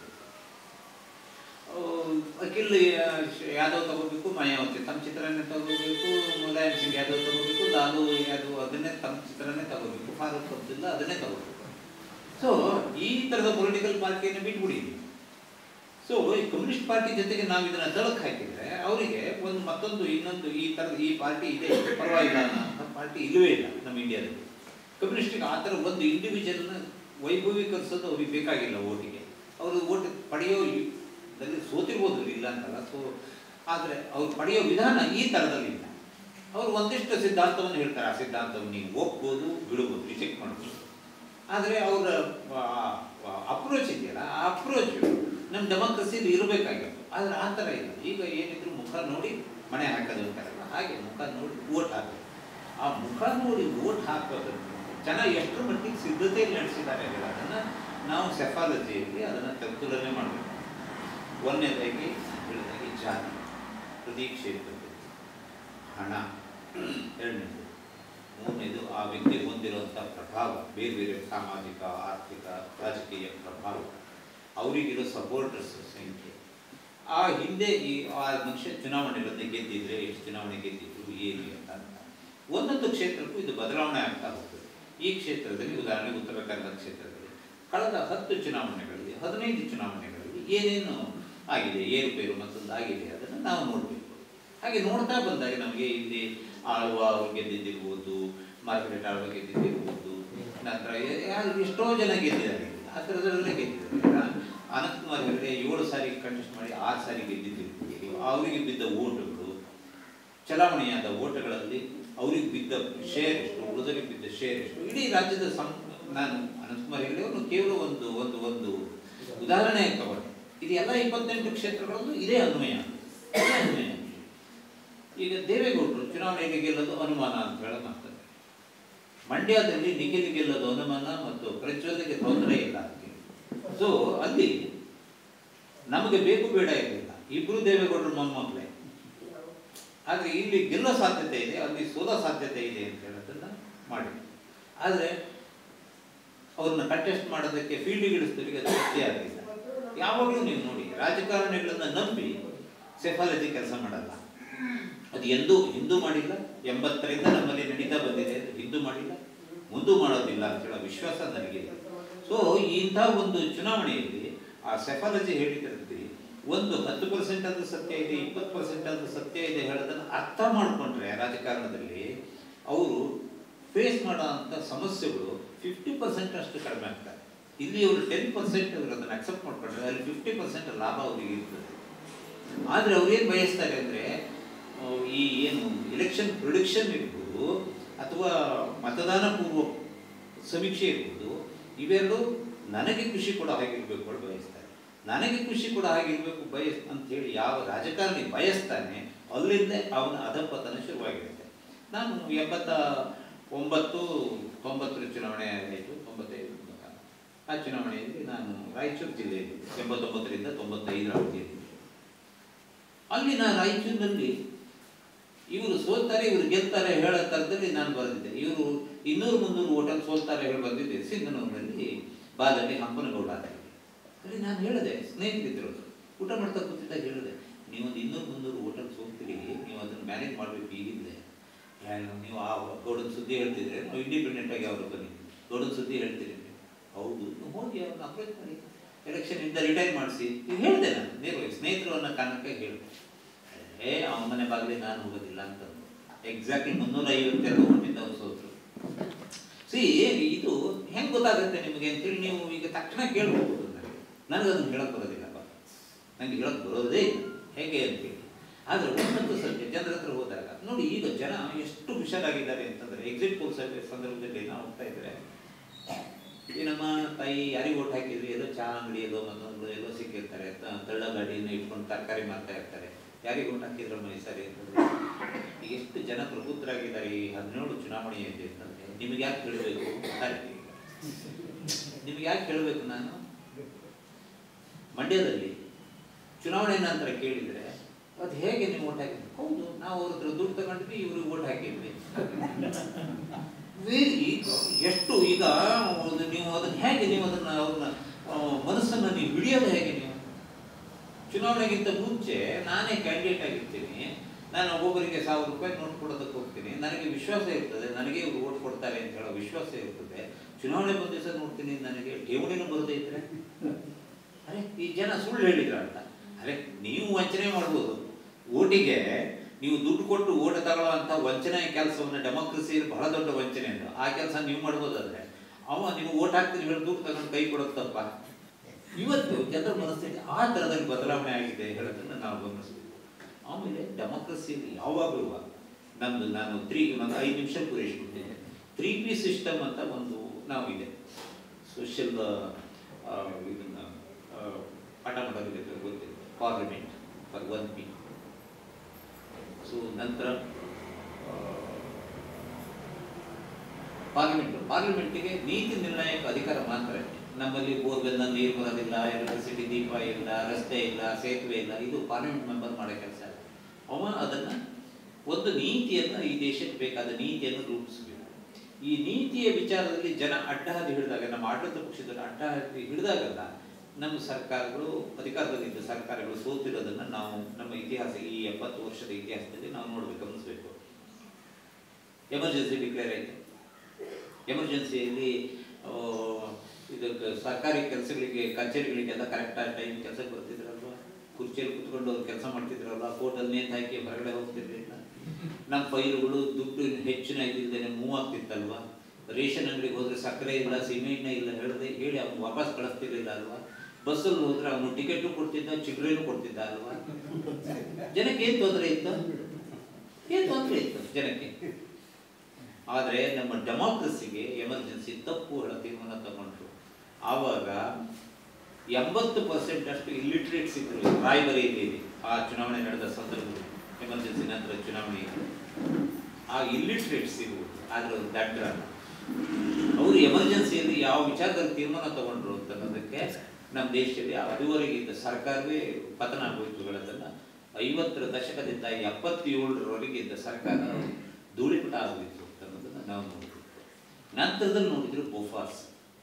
S1: ಆ, ಅಖಿಲ್ ಯಾ- ಯಾದವ್ ತಗೋಬೇಕು ಮಾಯಾವತಿ ತಮ್ಮ ಚಿತ್ರನೇ ತಗೋಬೇಕು ಮುಲಾಯಂ ಸಿಂಗ್ ಯಾದವ್ ತಗೋಬೇಕು ಲಾಲು ಯಾದವ್ ಅದನ್ನೇ ತಮ್ಮ ಚಿತ್ರನೇ ತಗೋಬೇಕು ಫಾರೂಕ್ ಅಬ್ದುಲ್ಲಾ ಅದನ್ನೇ ತಗೋಬೇಕು ಸೊ ಈ ಥರದ ಪೊಲಿಟಿಕಲ್ ಪಾರ್ಟಿಯನ್ನು ಬಿಟ್ಬಿಡಿ ಸೊ ಈ ಕಮ್ಯುನಿಸ್ಟ್ ಪಾರ್ಟಿ ಜೊತೆಗೆ ನಾವು ಇದನ್ನ ತಳಕ್ ಹಾಕಿದ್ರೆ ಅವರಿಗೆ ಒಂದು ಮತ್ತೊಂದು ಇನ್ನೊಂದು ಈ ಥರದ ಈ ಪಾರ್ಟಿ ಇದೆ ಪರವಾಗಿಲ್ಲ ಅನ್ನೋ ಪಾರ್ಟಿ ಇಲ್ಲವೇ ಇಲ್ಲ ನಮ್ಮ ಇಂಡಿಯಾದಲ್ಲಿ ಕಮ್ಯುನಿಸ್ಟಿಗೆ ಆ ಥರ ಒಂದು ಇಂಡಿವಿಜುವಲ್ನ ವೈಭವೀಕರಿಸೋದು ಅವ್ರಿಗೆ ಬೇಕಾಗಿಲ್ಲ ಓಟಿಗೆ ಅವರು ಓಟ್ ಪಡೆಯೋ ದಲ್ಲಿ ಸೋತಿರ್ಬೋದು ಇಲ್ಲ ಅಂತಲ್ಲ ಸೊ ಆದರೆ ಅವ್ರು ಪಡೆಯೋ ವಿಧಾನ ಈ ಥರದಲ್ಲಿ ಇಲ್ಲ ಅವರು ಒಂದಿಷ್ಟು ಸಿದ್ಧಾಂತವನ್ನು ಹೇಳ್ತಾರೆ ಆ ಸಿದ್ಧಾಂತವನ್ನು ನೀವು ಒಪ್ಬೋದು ಬಿಡ್ಬೋದು ರಿಜೆಕ್ಟ್ ಮಾಡ್ಬೋದು ಆದರೆ ಅವರ ಅಪ್ರೋಚ್ ಇದೆಯಲ್ಲ ಆ ಅಪ್ರೋಚ್ ನಮ್ಮ ಡೆಮೋಕ್ರಸಿಯಲ್ಲಿ ಇರಬೇಕಾಗಿತ್ತು ಆದರೆ ಆ ಥರ ಇಲ್ಲ ಈಗ ಏನಿದ್ರು ಮುಖ ನೋಡಿ ಮನೆ ಹಾಕೋದು ಅಂತಾರಲ್ಲ ಹಾಗೆ ಮುಖ ನೋಡಿ ಓಟ್ ಹಾಕೋದು ಆ ಮುಖ ನೋಡಿ ಓಟ್ ಹಾಕೋದನ್ನು ಜನ ಎಷ್ಟರ ಮಟ್ಟಿಗೆ ಸಿದ್ಧತೆಯಲ್ಲಿ ನಡೆಸಿದ್ದಾರೆ ಅದನ್ನು ನಾವು ಸೆಫಾಲಜಿಯಲ್ಲಿ ಅದನ್ನು ತುಲನೆ ಮಾಡಬೇಕು ಒಂದನೇದಾಗಿ ಹೇಳಿದಾಗಿ ಜಾತಿ ಪ್ರತಿ ಕ್ಷೇತ್ರದಲ್ಲಿ ಹಣ ಎರಡನೇದು ಮೂರನೇದು ಆ ವ್ಯಕ್ತಿ ಹೊಂದಿರುವಂಥ ಪ್ರಭಾವ ಬೇರೆ ಬೇರೆ ಸಾಮಾಜಿಕ ಆರ್ಥಿಕ ರಾಜಕೀಯ ಪ್ರಭಾವ ಅವರಿಗಿರೋ ಸಪೋರ್ಟರ್ಸ್ ಸಂಖ್ಯೆ ಆ ಹಿಂದೆ ಈ ಆ ಮನುಷ್ಯ ಚುನಾವಣೆಗಳಲ್ಲಿ ಗೆದ್ದಿದ್ರೆ ಎಷ್ಟು ಚುನಾವಣೆ ಗೆದ್ದಿದ್ರು ಏನು ಅಂತ ಅಂತ ಒಂದೊಂದು ಕ್ಷೇತ್ರಕ್ಕೂ ಇದು ಬದಲಾವಣೆ ಆಗ್ತಾ ಹೋಗ್ತದೆ ಈ ಕ್ಷೇತ್ರದಲ್ಲಿ ಉದಾಹರಣೆಗೆ ಉತ್ತರ ಕನ್ನಡ ಕ್ಷೇತ್ರದಲ್ಲಿ ಕಳೆದ ಹತ್ತು ಚುನಾವಣೆಗಳಲ್ಲಿ ಹದಿನೈದು ಚುನಾವಣೆಗಳಲ್ಲಿ ಏನೇನು ಆಗಿದೆ ಏರುಪೇರು ಮತ್ತೊಂದು ಆಗಿದೆ ಅದನ್ನು ನಾವು ನೋಡಬೇಕು ಹಾಗೆ ನೋಡ್ತಾ ಬಂದಾಗ ನಮಗೆ ಇಲ್ಲಿ ಆಳ್ವ ಅವ್ರು ಗೆದ್ದಿದ್ದಿರ್ಬೋದು ಮಾರ್ಕೆಟ್ ಆಳ್ವ ಗೆದ್ದಿದ್ದಿರ್ಬೋದು ನಂತರ ಯಾರು ಎಷ್ಟೋ ಜನ ಗೆದ್ದಿದ್ದಾರೆ ಆ ಥರದಲ್ಲೇ ಗೆದ್ದಿದ್ದಾರೆ ಅನಂತಕುಮಾರ್ ಹೆಗಡೆ ಏಳು ಸಾರಿ ಕಂಟೆಸ್ಟ್ ಮಾಡಿ ಆರು ಸಾರಿ ಗೆದ್ದಿದ್ದಿರ್ಬೋದು ಅವರಿಗೆ ಬಿದ್ದ ಓಟುಗಳು ಚಲಾವಣೆಯಾದ ಓಟುಗಳಲ್ಲಿ ಅವರಿಗೆ ಬಿದ್ದ ಶೇರ್ ಎಷ್ಟು ಉಳಿದವರಿಗೆ ಬಿದ್ದ ಶೇರ್ ಎಷ್ಟು ಇಡೀ ರಾಜ್ಯದ ಸಂ ನಾನು ಅನಂತಕುಮಾರ್ ಹೇಳಿ ಅವನು ಕೇವಲ ಒಂದು ಒಂದು ಒಂದು ಉದಾಹರಣೆ ತಗೊಂಡೆ ಇದು ಎಲ್ಲ ಇಪ್ಪತ್ತೆಂಟು ಕ್ಷೇತ್ರಗಳಲ್ಲೂ ಇದೇ ಅನ್ವಯ ಇದೇ ಅನ್ವಯ ಈಗ ದೇವೇಗೌಡರು ಚುನಾವಣೆಗೆ ಗೆಲ್ಲೋದು ಅನುಮಾನ ಅಂತ ಹೇಳಿ ಮಾಡ್ತಾರೆ ಮಂಡ್ಯದಲ್ಲಿ ನಿಖಿಲ್ ಗೆಲ್ಲೋದು ಅನುಮಾನ ಮತ್ತು ಪ್ರಜ್ವಲಿಗೆ ತೊಂದರೆ ಇಲ್ಲ ಅದಕ್ಕೆ ಸೊ ಅಲ್ಲಿ ನಮಗೆ ಬೇಕು ಬೇಡ ಇರಲಿಲ್ಲ ಇಬ್ರು ದೇವೇಗೌಡರು ಮೊಮ್ಮಕ್ಕಳೇ ಆದರೆ ಇಲ್ಲಿ ಗೆಲ್ಲೋ ಸಾಧ್ಯತೆ ಇದೆ ಅಲ್ಲಿ ಸೋಲೋ ಸಾಧ್ಯತೆ ಇದೆ ಅಂತ ಹೇಳೋದನ್ನ ಮಾಡಿ ಆದರೆ ಅವ್ರನ್ನ ಕಂಟೆಸ್ಟ್ ಮಾಡೋದಕ್ಕೆ ಫೀಲ್ಡಿಗೆ ಇಳಿಸ್ತವರಿಗೆ ಅದು ಸಾಧ್ಯ ಆಗಲಿಲ್ಲ ಯಾವಾಗಲೂ ನೀವು ನೋಡಿ ರಾಜಕಾರಣಿಗಳನ್ನ ನಂಬಿ ಸೆಫಾಲಜಿ ಕೆಲಸ ಮಾಡಲ್ಲ ಅದು ಎಂದೂ ಹಿಂದೂ ಮಾಡಿಲ್ಲ ಎಂಬತ್ತರಿಂದ ನಮ್ಮಲ್ಲಿ ನಡೀತಾ ಬಂದಿದೆ ಅದು ಹಿಂದೂ ಮಾಡಿಲ್ಲ ಮುಂದೂ ಮಾಡೋದಿಲ್ಲ ಅಂತ ಹೇಳೋ ವಿಶ್ವಾಸ ನನಗಿದೆ ಸೊ ಇಂಥ ಒಂದು ಚುನಾವಣೆಯಲ್ಲಿ ಆ ಸೆಫಾಲಜಿ ಹೇಳಿದ್ರಲ್ಲಿ ಒಂದು ಹತ್ತು ಪರ್ಸೆಂಟ್ ಆದ್ರೂ ಸತ್ಯ ಇದೆ ಇಪ್ಪತ್ತು ಪರ್ಸೆಂಟ್ ಆದ್ರೂ ಸತ್ಯ ಇದೆ ಹೇಳೋದನ್ನು ಅರ್ಥ ಮಾಡಿಕೊಂಡ್ರೆ ರಾಜಕಾರಣದಲ್ಲಿ ಅವರು ಫೇಸ್ ಮಾಡೋ ಅಂಥ ಸಮಸ್ಯೆಗಳು ಫಿಫ್ಟಿ ಪರ್ಸೆಂಟ್ ಅಷ್ಟು ಕಡಿಮೆ ಆಗ್ತಾರೆ ಇಲ್ಲಿ ಅವರು ಟೆನ್ ಪರ್ಸೆಂಟ್ ಅವರು ಅದನ್ನು ಅಕ್ಸೆಪ್ಟ್ ಮಾಡ್ಕೊಂಡ್ರೆ ಅಲ್ಲಿ ಫಿಫ್ಟಿ ಪರ್ಸೆಂಟ್ ಲಾಭ ಅವರಿಗೆ ಇರ್ತದೆ ಆದರೆ ಅವ್ರು ಏನು ಬಯಸ್ತಾರೆ ಅಂದರೆ ಈ ಏನು ಎಲೆಕ್ಷನ್ ಪ್ರೊಡಿಕ್ಷನ್ ಇರ್ಬೋದು ಅಥವಾ ಮತದಾನ ಪೂರ್ವ ಸಮೀಕ್ಷೆ ಇರ್ಬೋದು ಇವೆರಡು ನನಗೆ ಖುಷಿ ಕೊಡೋ ಹಾಗಿರ್ಬೇಕು ಅಂತ ಬಯಸ್ತಾರೆ ನನಗೆ ಖುಷಿ ಕೊಡೋ ಹಾಗಿರ್ಬೇಕು ಬಯಸ್ ಅಂತೇಳಿ ಯಾವ ರಾಜಕಾರಣಿ ಬಯಸ್ತಾನೆ ಅಲ್ಲಿಂದ ಅವನ ಅಧಪತನ ಶುರುವಾಗಿರುತ್ತೆ ನಾನು ಎಂಬತ್ತ ಒಂಬತ್ತು ತೊಂಬತ್ತರ ಚುನಾವಣೆ ಆಯಿತು ತೊಂಬತ್ತೈದು ಆ ಚುನಾವಣೆಯಲ್ಲಿ ನಾನು ರಾಯಚೂರು ಜಿಲ್ಲೆಯಲ್ಲಿ ಎಂಬತ್ತೊಂಬತ್ತರಿಂದ ತೊಂಬತ್ತೈದರ ಅವಧಿಯಲ್ಲಿ ಅಲ್ಲಿ ನಾನು ರಾಯಚೂರಿನಲ್ಲಿ ಇವರು ಸೋಲ್ತಾರೆ ಇವರು ಗೆಲ್ತಾರೆ ಹೇಳೋ ಥರದಲ್ಲಿ ನಾನು ಬರೆದಿದ್ದೆ ಇವರು ಇನ್ನೂರು ಮುನ್ನೂರು ಓಟಲ್ಲಿ ಸೋಲ್ತಾರೆ ಹೇಳಿ ಬಂದಿದ್ದೆ ಸಿಂಧನೂರಿನಲ್ಲಿ ಬಾಲಲ್ಲಿ ಹಂಪನಗೌಡ ಅಂತ ಹೇಳಿ. ಅಲ್ಲಿ ನಾನು ಹೇಳಿದೆ ಸ್ನೇಹಿತರಿದ್ರು ಅವ್ರು. ಊಟ ಮಾಡ್ತಾ ಕೂತಿದ್ದಾಗ ಹೇಳಿದೆ ನೀವೊಂದು ಇನ್ನೂರು ಮುನ್ನೂರು ಓಟಲ್ಲಿ ಸೋಲ್ತೀರಿ ನೀವು ಅದನ್ನು ಮ್ಯಾನೇಜ್ ಮಾಡಬೇಕು ಈಗಿದ್ದೆ ಏನು ನೀವು ಆ ಗೌಡನ ಸುದ್ದಿ ಹೇಳ್ತಿದ್ರೆ ನಾವು ಇಂಡಿಪೆಂಡೆಂಟ್ ಆಗಿ ಅವರು ಬನ್ನಿ ಗೌಡನ ಸುದ್ದಿ ಹೇಳ್ತೀರಿ ನೀವು ಹೌದು ನೀವು ಹೋಗಿ ಅವ್ರನ್ನ ಅಪ್ರೋಚ್ ಮಾಡಿ ಎಲೆಕ್ಷನ್ ಇಂದ ರಿಟೈರ್ ಮಾಡಿಸಿ ನೀವು ಹೇಳಿದೆ ನಾನು ನೇರವಾಗಿ ಸ್ನೇಹಿತರು ಅನ್ನೋ ಕಾರಣಕ್ಕೆ ಹೇಳಿದೆ ಏ ಅವನ ಮನೆ ಬಾಗಿಲಿ ನಾನು ಹೋಗೋದಿಲ್ಲ ಅಂತ ಎಕ್ಸಾಕ್ಟ್ಲಿ ಮುನ್ನೂರ ಐವತ್ತೆರಡು ಓಟಿಂದ ಅವ್ರು ಸೋತರು ಸಿ ಇದು ಹೆಂಗೆ ಗೊತ್ತಾಗುತ್ತೆ ನಿಮಗೆ ಅಂತೇಳಿ ನೀವು ಈಗ ತಕ್ಷಣ ಕೇಳ್ಬೋದು ನನಗೆ ನನಗದನ್ನು ಹೇಳಕ್ ಬರೋದಿಲ್ಲಪ್ಪ ನನಗೆ ಹೇಳಕ್ ಬರೋದೇ ಇಲ್ಲ ಹೇಗೆ ಅಂತೇಳಿ ಆದರೆ ಒಂದೊಂದು ಸತ್ಯ ಜನರ ಹತ್ರ ಹೋದಾಗ ನೋಡಿ ಈಗ ಜನ ಎಷ್ಟು ಹುಷಾರಾಗಿದ್ದಾರೆ ಅಂತಂದ್ರೆ ಎಕ್ಸಿಟ್ ಪೋಲ್ ಸಂದರ್ಭದಲ್ಲಿ ನಾವು ಹೋಗ್ತಾ ಇದ್ರೆ ಈ ನಮ್ಮ ತಾಯಿ ಯಾರಿಗೆ ಓಟ್ ಹಾಕಿದ್ವಿ ಎಲ್ಲೋ ಚಹಾ ಅಂಗಡಿ ಎಲ್ಲೋ ಮತ್ತೊಂದು ಎಲ್ಲೋ ಸಿಕ್ಕಿರ್ತಾರೆ ತ- ತಳ್ಳ ಗಾಡಿನ ಇಟ್ಕೊಂಡು ತರಕಾರಿ ಮಾರ್ತಾ ಇರ್ತಾರೆ ಯಾರಿಗೆ ಓಟ್ ಹಾಕಿದ್ರಮ್ಮ ಈ ಸರಿ ಅಂತಂದ್ರೆ ಈಗ ಎಷ್ಟು ಜನ ಪ್ರಬುದ್ಧರಾಗಿದ್ದಾರೆ ಈ ಹದಿನೇಳು ಚುನಾವಣೆಯಲ್ಲಿ ಅಂತಂದ್ರೆ ನಿಮಗೆ ಯಾಕೆ ಹೇಳಬೇಕು ನಿಮ್ಗೆ ಯಾಕೆ ಹೇಳಬೇಕು ನಾನು ಮಂಡ್ಯದಲ್ಲಿ ಚುನಾವಣೆ ನಂತರ ಕೇಳಿದರೆ ಅದು ಹೇಗೆ ನೀವು ಓಟ್ ಹಾಕಿದ್ರಿ ಹೌದು ನಾವು ಅವ್ರ ಹತ್ರ ದುಡ್ಡು ತಗೊಂಡ್ವಿ ಇವ್ರಿಗೆ ಓಟ್ ಹಾಕಿದ್ವಿ ವೇರಿ ಎಷ್ಟು ಈಗ ಒಂದು ನೀವು ಅದನ್ನ ಹೇಗೆ ನೀವು ಅದನ್ನ ಅವ್ರನ್ನ ಆ, ಮನಸ್ಸನ್ನ ನೀವು ಹಿಡಿಯೋದು ಹೇಗೆ ನೀವು ಚುನಾವಣೆಗಿಂತ ಮುಂಚೆ ನಾನೇ ಕ್ಯಾಂಡಿಡೇಟ್ ಆಗಿರ್ತೀನಿ ನಾನು ಒಬ್ಬೊಬ್ಬರಿಗೆ ಸಾವಿರ ರೂಪಾಯಿ ನೋಟ್ ಕೊಡೋದಕ್ಕೆ ಹೋಗ್ತೀನಿ ನನಗೆ ವಿಶ್ವಾಸ ಇರ್ತದೆ ನನಗೆ ಇವ್ರು ಓಟ್ ಕೊಡ್ತಾರೆ ಅಂತ ಹೇಳೋ ವಿಶ್ವಾಸ ಇರ್ತದೆ ಚುನಾವಣೆ ಬಂದ ದಿವಸ ನೋಡ್ತೀನಿ ನನಗೆ ಠೇವಣಿನೂ ಬರದೇ ಇದ್ರೆ ಅರೆ ಈ ಜನ ಸುಳ್ಳು ಹೇಳಿದ್ರ ಅಂತ ಅರೆ ನೀವು ವಂಚನೆ ಮಾಡ್ಬೋದು ಓಟಿಗೆ ನೀವು ದುಡ್ಡು ಕೊಟ್ಟು ಓಟ್ ತಗೊಳ್ಳೋ ಅಂತ ವಂಚನೆ ಕೆಲಸವನ್ನು ಡೆಮೋಕ್ರಸಿ ಬಹಳ ದೊಡ್ಡ ವಂಚನೆ ಅದು ಆ ಕೆಲಸ ನೀವು ಮಾಡ್ಬೋದಾದ್ರೆ ಅವ ನೀವು ಓಟ್ ಹಾಕ್ತೀನಿ ಹೇಳಿ ದುಡ್ಡು ತಗೊಂಡು ಕೈ ಕೊಡೋದು ತಪ್ಪ ಇವತ್ತು ಜನರ ಮನಸ್ಥಿತಿ ಆ ಥರದಲ್ಲಿ ಬದಲಾವಣೆ ಆಗಿದೆ ಹೇಳೋದನ್ನು ನಾವು ಗಮನಿಸಬೇಕು ಆಮೇಲೆ ಡೆಮೋಕ್ರಸಿಯಲ್ಲಿ ಯಾವಾಗಲೂ ನಮ್ದು ನಾನು ತ್ರೀ ಒಂದು ಐದು ನಿಮಿಷ ಪೂರೈಸ್ಬಿಟ್ಟಿದ್ದೆ ತ್ರೀ ಪಿ ಸಿಸ್ಟಮ್ ಅಂತ ಒಂದು ನಾವು ಇದೆ ಸೋಷಿಯಲ್ ಇದನ್ನ ಆ, ಪಾಠ ಮಾಡೋದಕ್ಕೆ ಗೊತ್ತಿದೆ parliament for one P so ನಂತರ ಪಾರ್ಲಿಮೆಂಟ್ ಪಾರ್ಲಿಮೆಂಟಿಗೆ ನೀತಿ ನಿರ್ಣಾಯಕ ಅಧಿಕಾರ ಮಾತ್ರ ಇದೆ. ನಮ್ಮಲ್ಲಿ ಬೋರ್ವೆಲ್ನ ನೀರು ಬರೋದಿಲ್ಲ ಎಲೆಕ್ಟ್ರಿಸಿಟಿ ದೀಪ ಇಲ್ಲ ರಸ್ತೆ ಇಲ್ಲ ಸೇತುವೆ ಇಲ್ಲ ಇದು ಪಾರ್ಲಿಮೆಂಟ್ ಮೆಂಬರ್ ಮಾಡೋ ಕೆಲಸ ಅಲ್ಲ ಅವ ಅದನ್ನ ಒಂದು ನೀತಿಯನ್ನು ಈ ದೇಶಕ್ಕೆ ಬೇಕಾದ ನೀತಿಯನ್ನು ರೂಪಿಸಬೇಕು ಈ ನೀತಿಯ ವಿಚಾರದಲ್ಲಿ ಜನ ಅಡ್ಡಹಾದಿ ಹಿಡಿದಾಗ ನಮ್ಮ ಆಡಳಿತ ಪಕ್ಷದಲ್ಲಿ ಅಡ್ಡಹಾದಿ ಹಿಡಿದಾಗಲ್ಲ ನಮ್ಮ ಸರ್ಕಾರಗಳು ಅಧಿಕಾರದಲ್ಲಿದ್ದ ಸರ್ಕಾರಗಳು ಸೋತಿರೋದನ್ನ ನಾವು ನಮ್ಮ ಇತಿಹಾಸ ಈ ಎಪ್ಪತ್ತು ವರ್ಷದ ಇತಿಹಾಸದಲ್ಲಿ ನಾವು ನೋಡ್ಬೇಕು ಗಮನಿಸಬೇಕು ಎಮರ್ಜೆನ್ಸಿ ಡಿಕ್ಲೇರ್ ಆಯಿತು ಎಮರ್ಜೆನ್ಸಿಯಲ್ಲಿ ಆ, ಇದಕ್ಕೆ ಸರ್ಕಾರಿ ಕೆಲಸಗಳಿಗೆ ಕಚೇರಿಗಳಿಗೆಲ್ಲ ಕರೆಕ್ಟಾಗಿ ಟೈಮ್ ಕೆಲಸಕ್ಕೆ ಬರ್ತಿದ್ರಲ್ವಾ ಕುರ್ಚಿಯಲ್ಲಿ ಕುತ್ಕೊಂಡು ಅವ್ರು ಕೆಲಸ ಮಾಡ್ತಿದ್ರಲ್ವಾ ಕೋರ್ಟಲ್ಲಿ ನೇತು ಹಾಕಿ ಹೊರಗಡೆ ಹೋಗ್ತಿರ್ಲಿಲ್ಲ ನಮ್ಮ ಫೈಲ್ಗಳು ದುಡ್ಡು ಹೆಚ್ಚಿನ ಇದ್ದಿದ್ದೇನೆ ಮೂವ್ ಆಗ್ತಿತ್ತಲ್ವಾ ರೇಷನ್ ಅಂಗಡಿಗೆ ಹೋದ್ರೆ ಸಕ್ಕರೆ ಇಲ್ಲ ಸಿಮೆಂಟ್ನೇ ಇಲ್ಲ ಹೇಳದೆ ಹೇಳಿ ಅವ್ನು ವಾಪಸ್ ಕಳಿಸ್ತಿರ್ಲಿಲ್ಲ ಅಲ್ವಾ ಬಸ್ಸಲ್ಲಿ ಹೋದ್ರೆ ಅವನು ಟಿಕೆಟು ಕೊಡ್ತಿದ್ದ ಚಿಲ್ಲರೆನೂ ಕೊಡ್ತಿದ್ದ ಅಲ್ವಾ ಜನಕ್ಕೆ ಏನು ತೊಂದರೆ ಇತ್ತು ಏನು ತೊಂದರೆ ಇತ್ತು ಜನಕ್ಕೆ ಆದರೆ ನಮ್ಮ ಡೆಮಾಕ್ರಸಿಗೆ ಎಮರ್ಜೆನ್ಸಿ ತಪ್ಪು ಹೇಳೋ ತೀರ್ಮಾನ ತಗೊಂಡ್ರು ಆವಾಗ ಎಂಬತ್ತು ಪರ್ಸೆಂಟ್ ಅಷ್ಟು ಇಲ್ಲಿಟ್ರೇಟ್ಸ್ ಇದ್ರು ರಾಯಬರೇಲಿಯಲ್ಲಿ ಆ ಚುನಾವಣೆ ನಡೆದ ಸಂದರ್ಭದಲ್ಲಿ ಎಮರ್ಜೆನ್ಸಿ ನಂತರ ಚುನಾವಣೆ ಇತ್ತು ಆ ಇಲ್ಲಿಟ್ರೇಟ್ಸ್ ಇರುವುದು ಆದರೆ ಅವ್ರು ದಡ್ಡರಲ್ಲ ಅವರು ಎಮರ್ಜೆನ್ಸಿಯಲ್ಲಿ ಯಾವ ವಿಚಾರದಲ್ಲಿ ತೀರ್ಮಾನ ತಗೊಂಡ್ರು ಅಂತ ಅನ್ನೋದಕ್ಕೆ ನಮ್ಮ ದೇಶದಲ್ಲಿ ಅದುವರೆಗೆ ಇದ್ದ ಸರ್ಕಾರವೇ ಪತನ ಆಗೋಯ್ತು ಹೇಳೋದನ್ನ ಐವತ್ತರ ದಶಕದಿಂದ ಎಪ್ಪತ್ತೇಳರವರೆಗೆ ಇದ್ದ ಸರ್ಕಾರ ಧೂಳಿಪಟ ಆಗೋಯ್ತು ಅಂತ ಅನ್ನೋದನ್ನ ನಾವು ನೋಡಿದ್ವಿ ನಂತರದಲ್ಲಿ ನೋಡಿದ್ರು ಬೋಫಾರ್ಸ್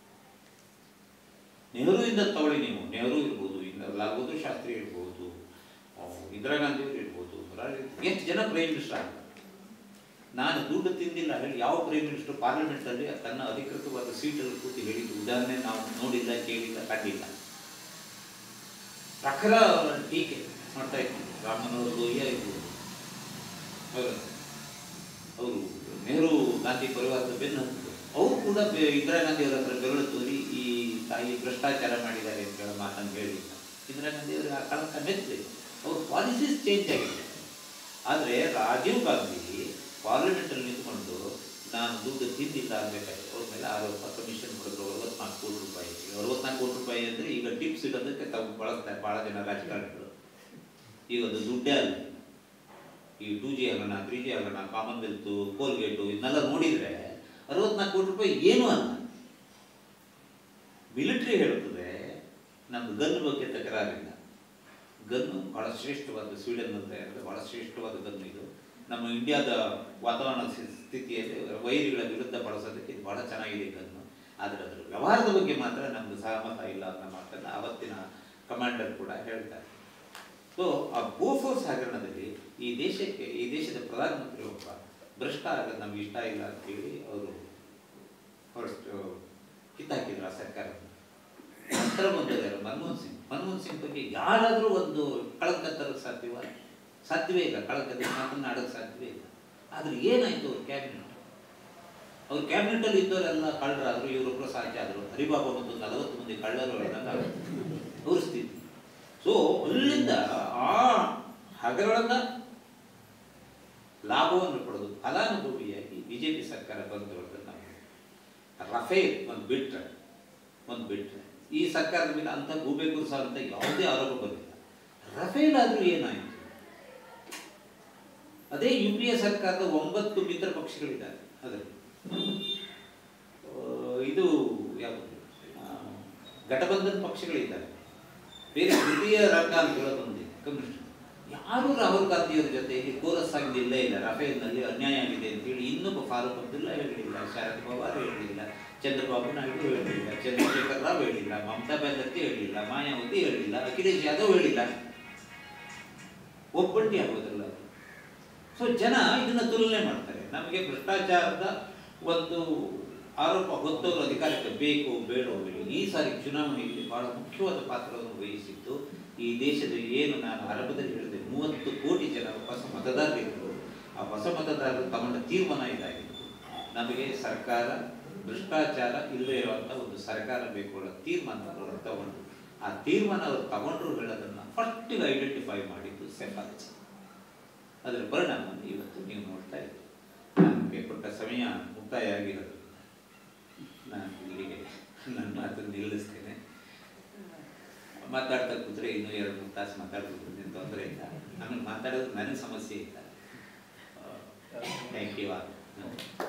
S1: ನೆಹರುವಿಂದ ತಗೊಳ್ಳಿ ನೀವು ನೆಹರು ಇರ್ಬೋದು ಇಲ್ಲ ಲಾಲ್ ಬಹದ್ದೂರ್ ಶಾಸ್ತ್ರಿ ಇರ್ಬೋದು ಆ, ಇಂದಿರಾ ಗಾಂಧಿ ಅವರು ಇರ್ಬೋದು ರಾಜೀವ್- ಎಷ್ಟು ಜನ ಪ್ರೈಮ್ ಮಿನಿಸ್ಟರ್ ಆಗ್ತಾರೆ ನಾನು ದುಡ್ಡು ತಿಂದಿಲ್ಲ ಹೇಳಿ ಯಾವ ಪ್ರೈಮ್ ಮಿನಿಸ್ಟರ್ ಪಾರ್ಲಿಮೆಂಟಲ್ಲಿ ತನ್ನ ಅಧಿಕೃತವಾದ ಸೀಟಲ್ಲಿ ಕೂತು ಹೇಳಿದ್ದು ಉದಾಹರಣೆ ನಾವು ನೋಡಿಲ್ಲ ಕೇಳಿಲ್ಲ ಕಂಡಿಲ್ಲ ಪ್ರಖರ ಟೀಕೆ ಮಾಡ್ತಾ ಇದ್ರು ರಾಮನವರು ಲೋಹಿಯಾ ಇರ್ಬೋದು ಅವರು ಅವರು ನೆಹರು ಗಾಂಧಿ ಪರಿವಾರದ ಬೆನ್ನು ಹತ್ತಿದ್ರು ಅವರು ಕೂಡ ಬೆ- ಇಂದಿರಾ ಗಾಂಧಿ ಅವರ ಹತ್ರ ಬೆರಳು ತೋರಿ ಈ ತಾಯಿ ಭ್ರಷ್ಟಾಚಾರ ಮಾಡಿದ್ದಾರೆ ಅಂತ ಹೇಳೋ ಮಾತನ್ನು ಹೇಳಿಲ್ಲ ಇಂದಿರಾ ಗಾಂಧಿ ಅವರು ಆ ಕಳಂಕ ಮೆತ್ತಿದೆ ಅವ್ರ ಪಾಲಿಸೀಸ್ ಚೇಂಜ್ ಆಗಿದೆ ಆದರೆ ರಾಜೀವ್ ಗಾಂಧಿ ಪಾರ್ಲಿಮೆಂಟಲ್ಲಿ ನಿಂತ್ಕೊಂಡು ನಾನು ದುಡ್ಡು ತಿಂದಿಲ್ಲ ಅನ್ಬೇಕಾಯ್ತು ಅವ್ರ ಮೇಲೆ ಆರೋಪ ಕಮಿಷನ್ ಕೊಡಿದ್ರು ಅರವತ್ನಾಲ್ಕು ಕೋಟಿ ರೂಪಾಯಿ ಅರವತ್ನಾಲ್ಕು ಕೋಟಿ ರೂಪಾಯಿ ಅಂದರೆ ಈಗ ಟಿಪ್ಸ್ ಇಡೋದಕ್ಕೆ ತಾವು ಬಳಸ್ತಾರೆ ಭಾಳ ಜನ ರಾಜಕಾರಣಿಗಳು ಈಗ ಅದು ದುಡ್ಡೇ ಅಲ್ಲ ಈ ಟೂ ಜಿ ಹಗರಣ ತ್ರೀ ಜಿ ಹಗರಣ ಕಾಮನ್ವೆಲ್ತು ಕೋಲ್ಗೇಟು ಇದನ್ನೆಲ್ಲ ನೋಡಿದರೆ ಅರವತ್ನಾಲ್ಕು ಕೋಟಿ ರೂಪಾಯಿ ಏನೂ ಅಲ್ಲ ಮಿಲಿಟರಿ ಹೇಳುತ್ತದೆ ನಮ್ದು ಗನ್ ಬಗ್ಗೆ ತಕರಾರಿಲ್ಲ ಗನ್ನು ಬಹಳ ಶ್ರೇಷ್ಠವಾದ ಸ್ವೀಡನ್ ತಯಾರಿಸಿದ ಬಹಳ ಶ್ರೇಷ್ಠವಾದ ಗನ್ ಇದು ನಮ್ಮ ಇಂಡಿಯಾದ ವಾತಾವರಣ ಸ್ಥಿ- ಸ್ಥಿತಿಯಲ್ಲಿ ವೈರಿಗಳ ವಿರುದ್ಧ ಬಳಸೋದಕ್ಕೆ ಇದು ಬಹಳ ಚೆನ್ನಾಗಿದೆ ಈ ಗನ್ನು ಆದರೆ ಅದರ ವ್ಯವಹಾರದ ಬಗ್ಗೆ ಮಾತ್ರ ನಮ್ದು ಸಹಮತ ಇಲ್ಲ ಅನ್ನೋ ಮಾತನ್ನು ಅವತ್ತಿನ ಕಮಾಂಡರ್ ಕೂಡ ಹೇಳ್ತಾರೆ ಸೊ ಆ ಬೋಫೋರ್ಸ್ ಹಗರಣದಲ್ಲಿ ಈ ದೇಶಕ್ಕೆ ಈ ದೇಶದ ಪ್ರಧಾನಮಂತ್ರಿ ಒಬ್ಬ ಭ್ರಷ್ಟ ಆಗೋದು ನಮ್ಗೆ ಇಷ್ಟ ಇಲ್ಲ ಅಂತೇಳಿ ಅವರು ಹೊರಟು ಕಿತ್ತಾಕಿದ್ರು ಆ ಸರ್ಕಾರವನ್ನು ನಂತರ ಬಂದವರು ಯಾರು ಮನಮೋಹನ್ ಸಿಂಗ್ ಮನಮೋಹನ್ ಸಿಂಗ್ ಬಗ್ಗೆ ಯಾರಾದರೂ ಒಂದು ಕಳಂಕ ತರಕ್ಕೆ ಸಾಧ್ಯವ ಸಾಧ್ಯವೇ ಇಲ್ಲ ಕಳಂಕದ ಮಾತನ್ನ ಆಡೋಕ್ಕೆ ಸಾಧ್ಯವೇ ಇಲ್ಲ ಆದರೆ ಏನಾಯ್ತು ಅವ್ರ ಕ್ಯಾಬಿನೆಟ್ ಅವ್ರ ಕ್ಯಾಬಿನೆಟಲ್ಲಿ ಇದ್ದವರೆಲ್ಲ ಕಳ್ಳರಾದ್ರು ಇವರೊಬ್ಬರು ಸಾಧ್ಯ ಆದರು ಹರಿಬಾಬಾ ಮತ್ತು ನಲವತ್ತು ಮಂದಿ ಕಳ್ಳರು ಹೇಳಿದಾಗ ಅವ್ರ ಸ್ಥಿತಿ ಸೊ ಅಲ್ಲಿಂದ ಆ ಹಗರಣದ ಲಾಭವನ್ನು ಪಡೆದು ಫಲಾನುಭವಿಯಾಗಿ ಬಿಜೆಪಿ ಸರ್ಕಾರ ಬಂದು ನಾವು ರಫೇಲ್ ಒಂದು ಬಿಟ್ರೆ ಒಂದು ಬಿಟ್ರೆ ಈ ಸರ್ಕಾರದ ಮೇಲೆ ಅಂತ ಗೂಬೆ ಕುರ್ಸ ಅಂತ ಯಾವುದೇ ಆರೋಪ ಬಂದಿಲ್ಲ ರಫೇಲ್ ಆದ್ರೂ ಏನಾಯಿತು ಅದೇ ಯು ಪಿ ಎ ಸರ್ಕಾರದ ಒಂಬತ್ತು ಮಿತ್ರ ಪಕ್ಷಗಳಿದ್ದಾರೆ ಅದರಲ್ಲಿ ಆ, ಇದು ಯಾವುದು ಆ, ಘಟಬಂಧನ್ ಪಕ್ಷಗಳಿದ್ದಾರೆ ಬೇರೆ ತೃತೀಯ ರಂಗ ಅಂತ ಹೇಳೋದೊಂದಿದೆ ಕಮ್ಯುನಿಸ್ಟ್ ಯಾರು ರಾಹುಲ್ ಗಾಂಧಿಯವರ ಜೊತೆಗೆ ಕೋರಸ್ ಆಗಿದ್ದಿಲ್ಲ ಇಲ್ಲ ರಫೇಲ್ನಲ್ಲಿ ಅನ್ಯಾಯ ಆಗಿದೆ ಅಂತೇಳಿ ಇನ್ನೊಬ್ಬ ಫಾರೂಕ್ ಅಬ್ದುಲ್ಲಾ ಹೇಳಲಿಲ್ಲ ಶರದ್ ಪವಾರ್ ಹೇಳಲಿಲ್ಲ ಚಂದ್ರಬಾಬು ನಾಯ್ಡು ಹೇಳಲಿಲ್ಲ ಚಂದ್ರಶೇಖರ್ ರಾವ್ ಹೇಳಿಲ್ಲ ಮಮತಾ ಬ್ಯಾನರ್ಜಿ ಹೇಳಿಲ್ಲ ಮಾಯಾವತಿ ಹೇಳಿಲ್ಲ ಅಖಿಲೇಶ್ ಯಾದವ್ ಹೇಳಿಲ್ಲ ಒಬ್ಬಂಟಿ ಆಗೋದಿಲ್ಲ ಅದು ಸೊ ಜನ ಇದನ್ನ ತುಲನೆ ಮಾಡ್ತಾರೆ ನಮಗೆ ಭ್ರಷ್ಟಾಚಾರದ ಒಂದು ಆರೋಪ ಹೊತ್ತವರು ಅಧಿಕಾರಕ್ಕೆ ಬೇಕು ಬೇಡೋ ಬೇಡ ಈ ಸಾರಿ ಚುನಾವಣೆಯಲ್ಲಿ ಬಹಳ ಮುಖ್ಯವಾದ ಪಾತ್ರವನ್ನು ವಹಿಸಿದ್ದು ಈ ದೇಶದ ಏನು ನಾನು ಆರಂಭದಲ್ಲಿ ಹೇಳಿದೆ ಮೂವತ್ತು ಕೋಟಿ ಜನ ಹೊಸ ಮತದಾರರಿದ್ದರು ಆ ಹೊಸ ಮತದಾರರು ತಗೊಂಡ ತೀರ್ಮಾನ ಇದಾಗಿತ್ತು ನಮಗೆ ಸರ್ಕಾರ ಭ್ರಷ್ಟಾಚಾರ ಇಲ್ಲದೆ ಇರುವಂಥ ಒಂದು ಸರ್ಕಾರ ಬೇಕು ಅನ್ನೋ ತೀರ್ಮಾನ ಅವರು ತಗೊಂಡ್ರು ಆ ತೀರ್ಮಾನ ಅವರು ತಗೊಂಡ್ರು ಹೇಳೋದನ್ನ ಫಸ್ಟಿಗೆ ಐಡೆಂಟಿಫೈ ಮಾಡಿದ್ದು ಸೆಫಾಲಜಿ ಅದರ ಪರಿಣಾಮವನ್ನು ಇವತ್ತು ನೀವು ನೋಡ್ತಾ ಇದ್ದೀರಿ ನಮಗೆ ಕೊಟ್ಟ ಸಮಯ ಮುಕ್ತಾಯ ಆಗಿರೋದ್ರಿಂದ ನಾನು ಇಲ್ಲಿಗೆ ನನ್ನ ಮಾತನ್ನು ನಿಲ್ಲಿಸ್ತೇನೆ ಮಾತಾಡ್ತಾ ಕೂತ್ರೆ ಇನ್ನೂ ಎರಡು ಮೂರು ತಾಸು ಮಾತಾಡ್ಬೋದು ಏನು ತೊಂದರೆ ಇಲ್ಲ ಆಮೇಲೆ ಮಾತಾಡೋದು ನನಗೆ ಸಮಸ್ಯೆ ಇಲ್ಲ ಥ್ಯಾಂಕ್ ಯು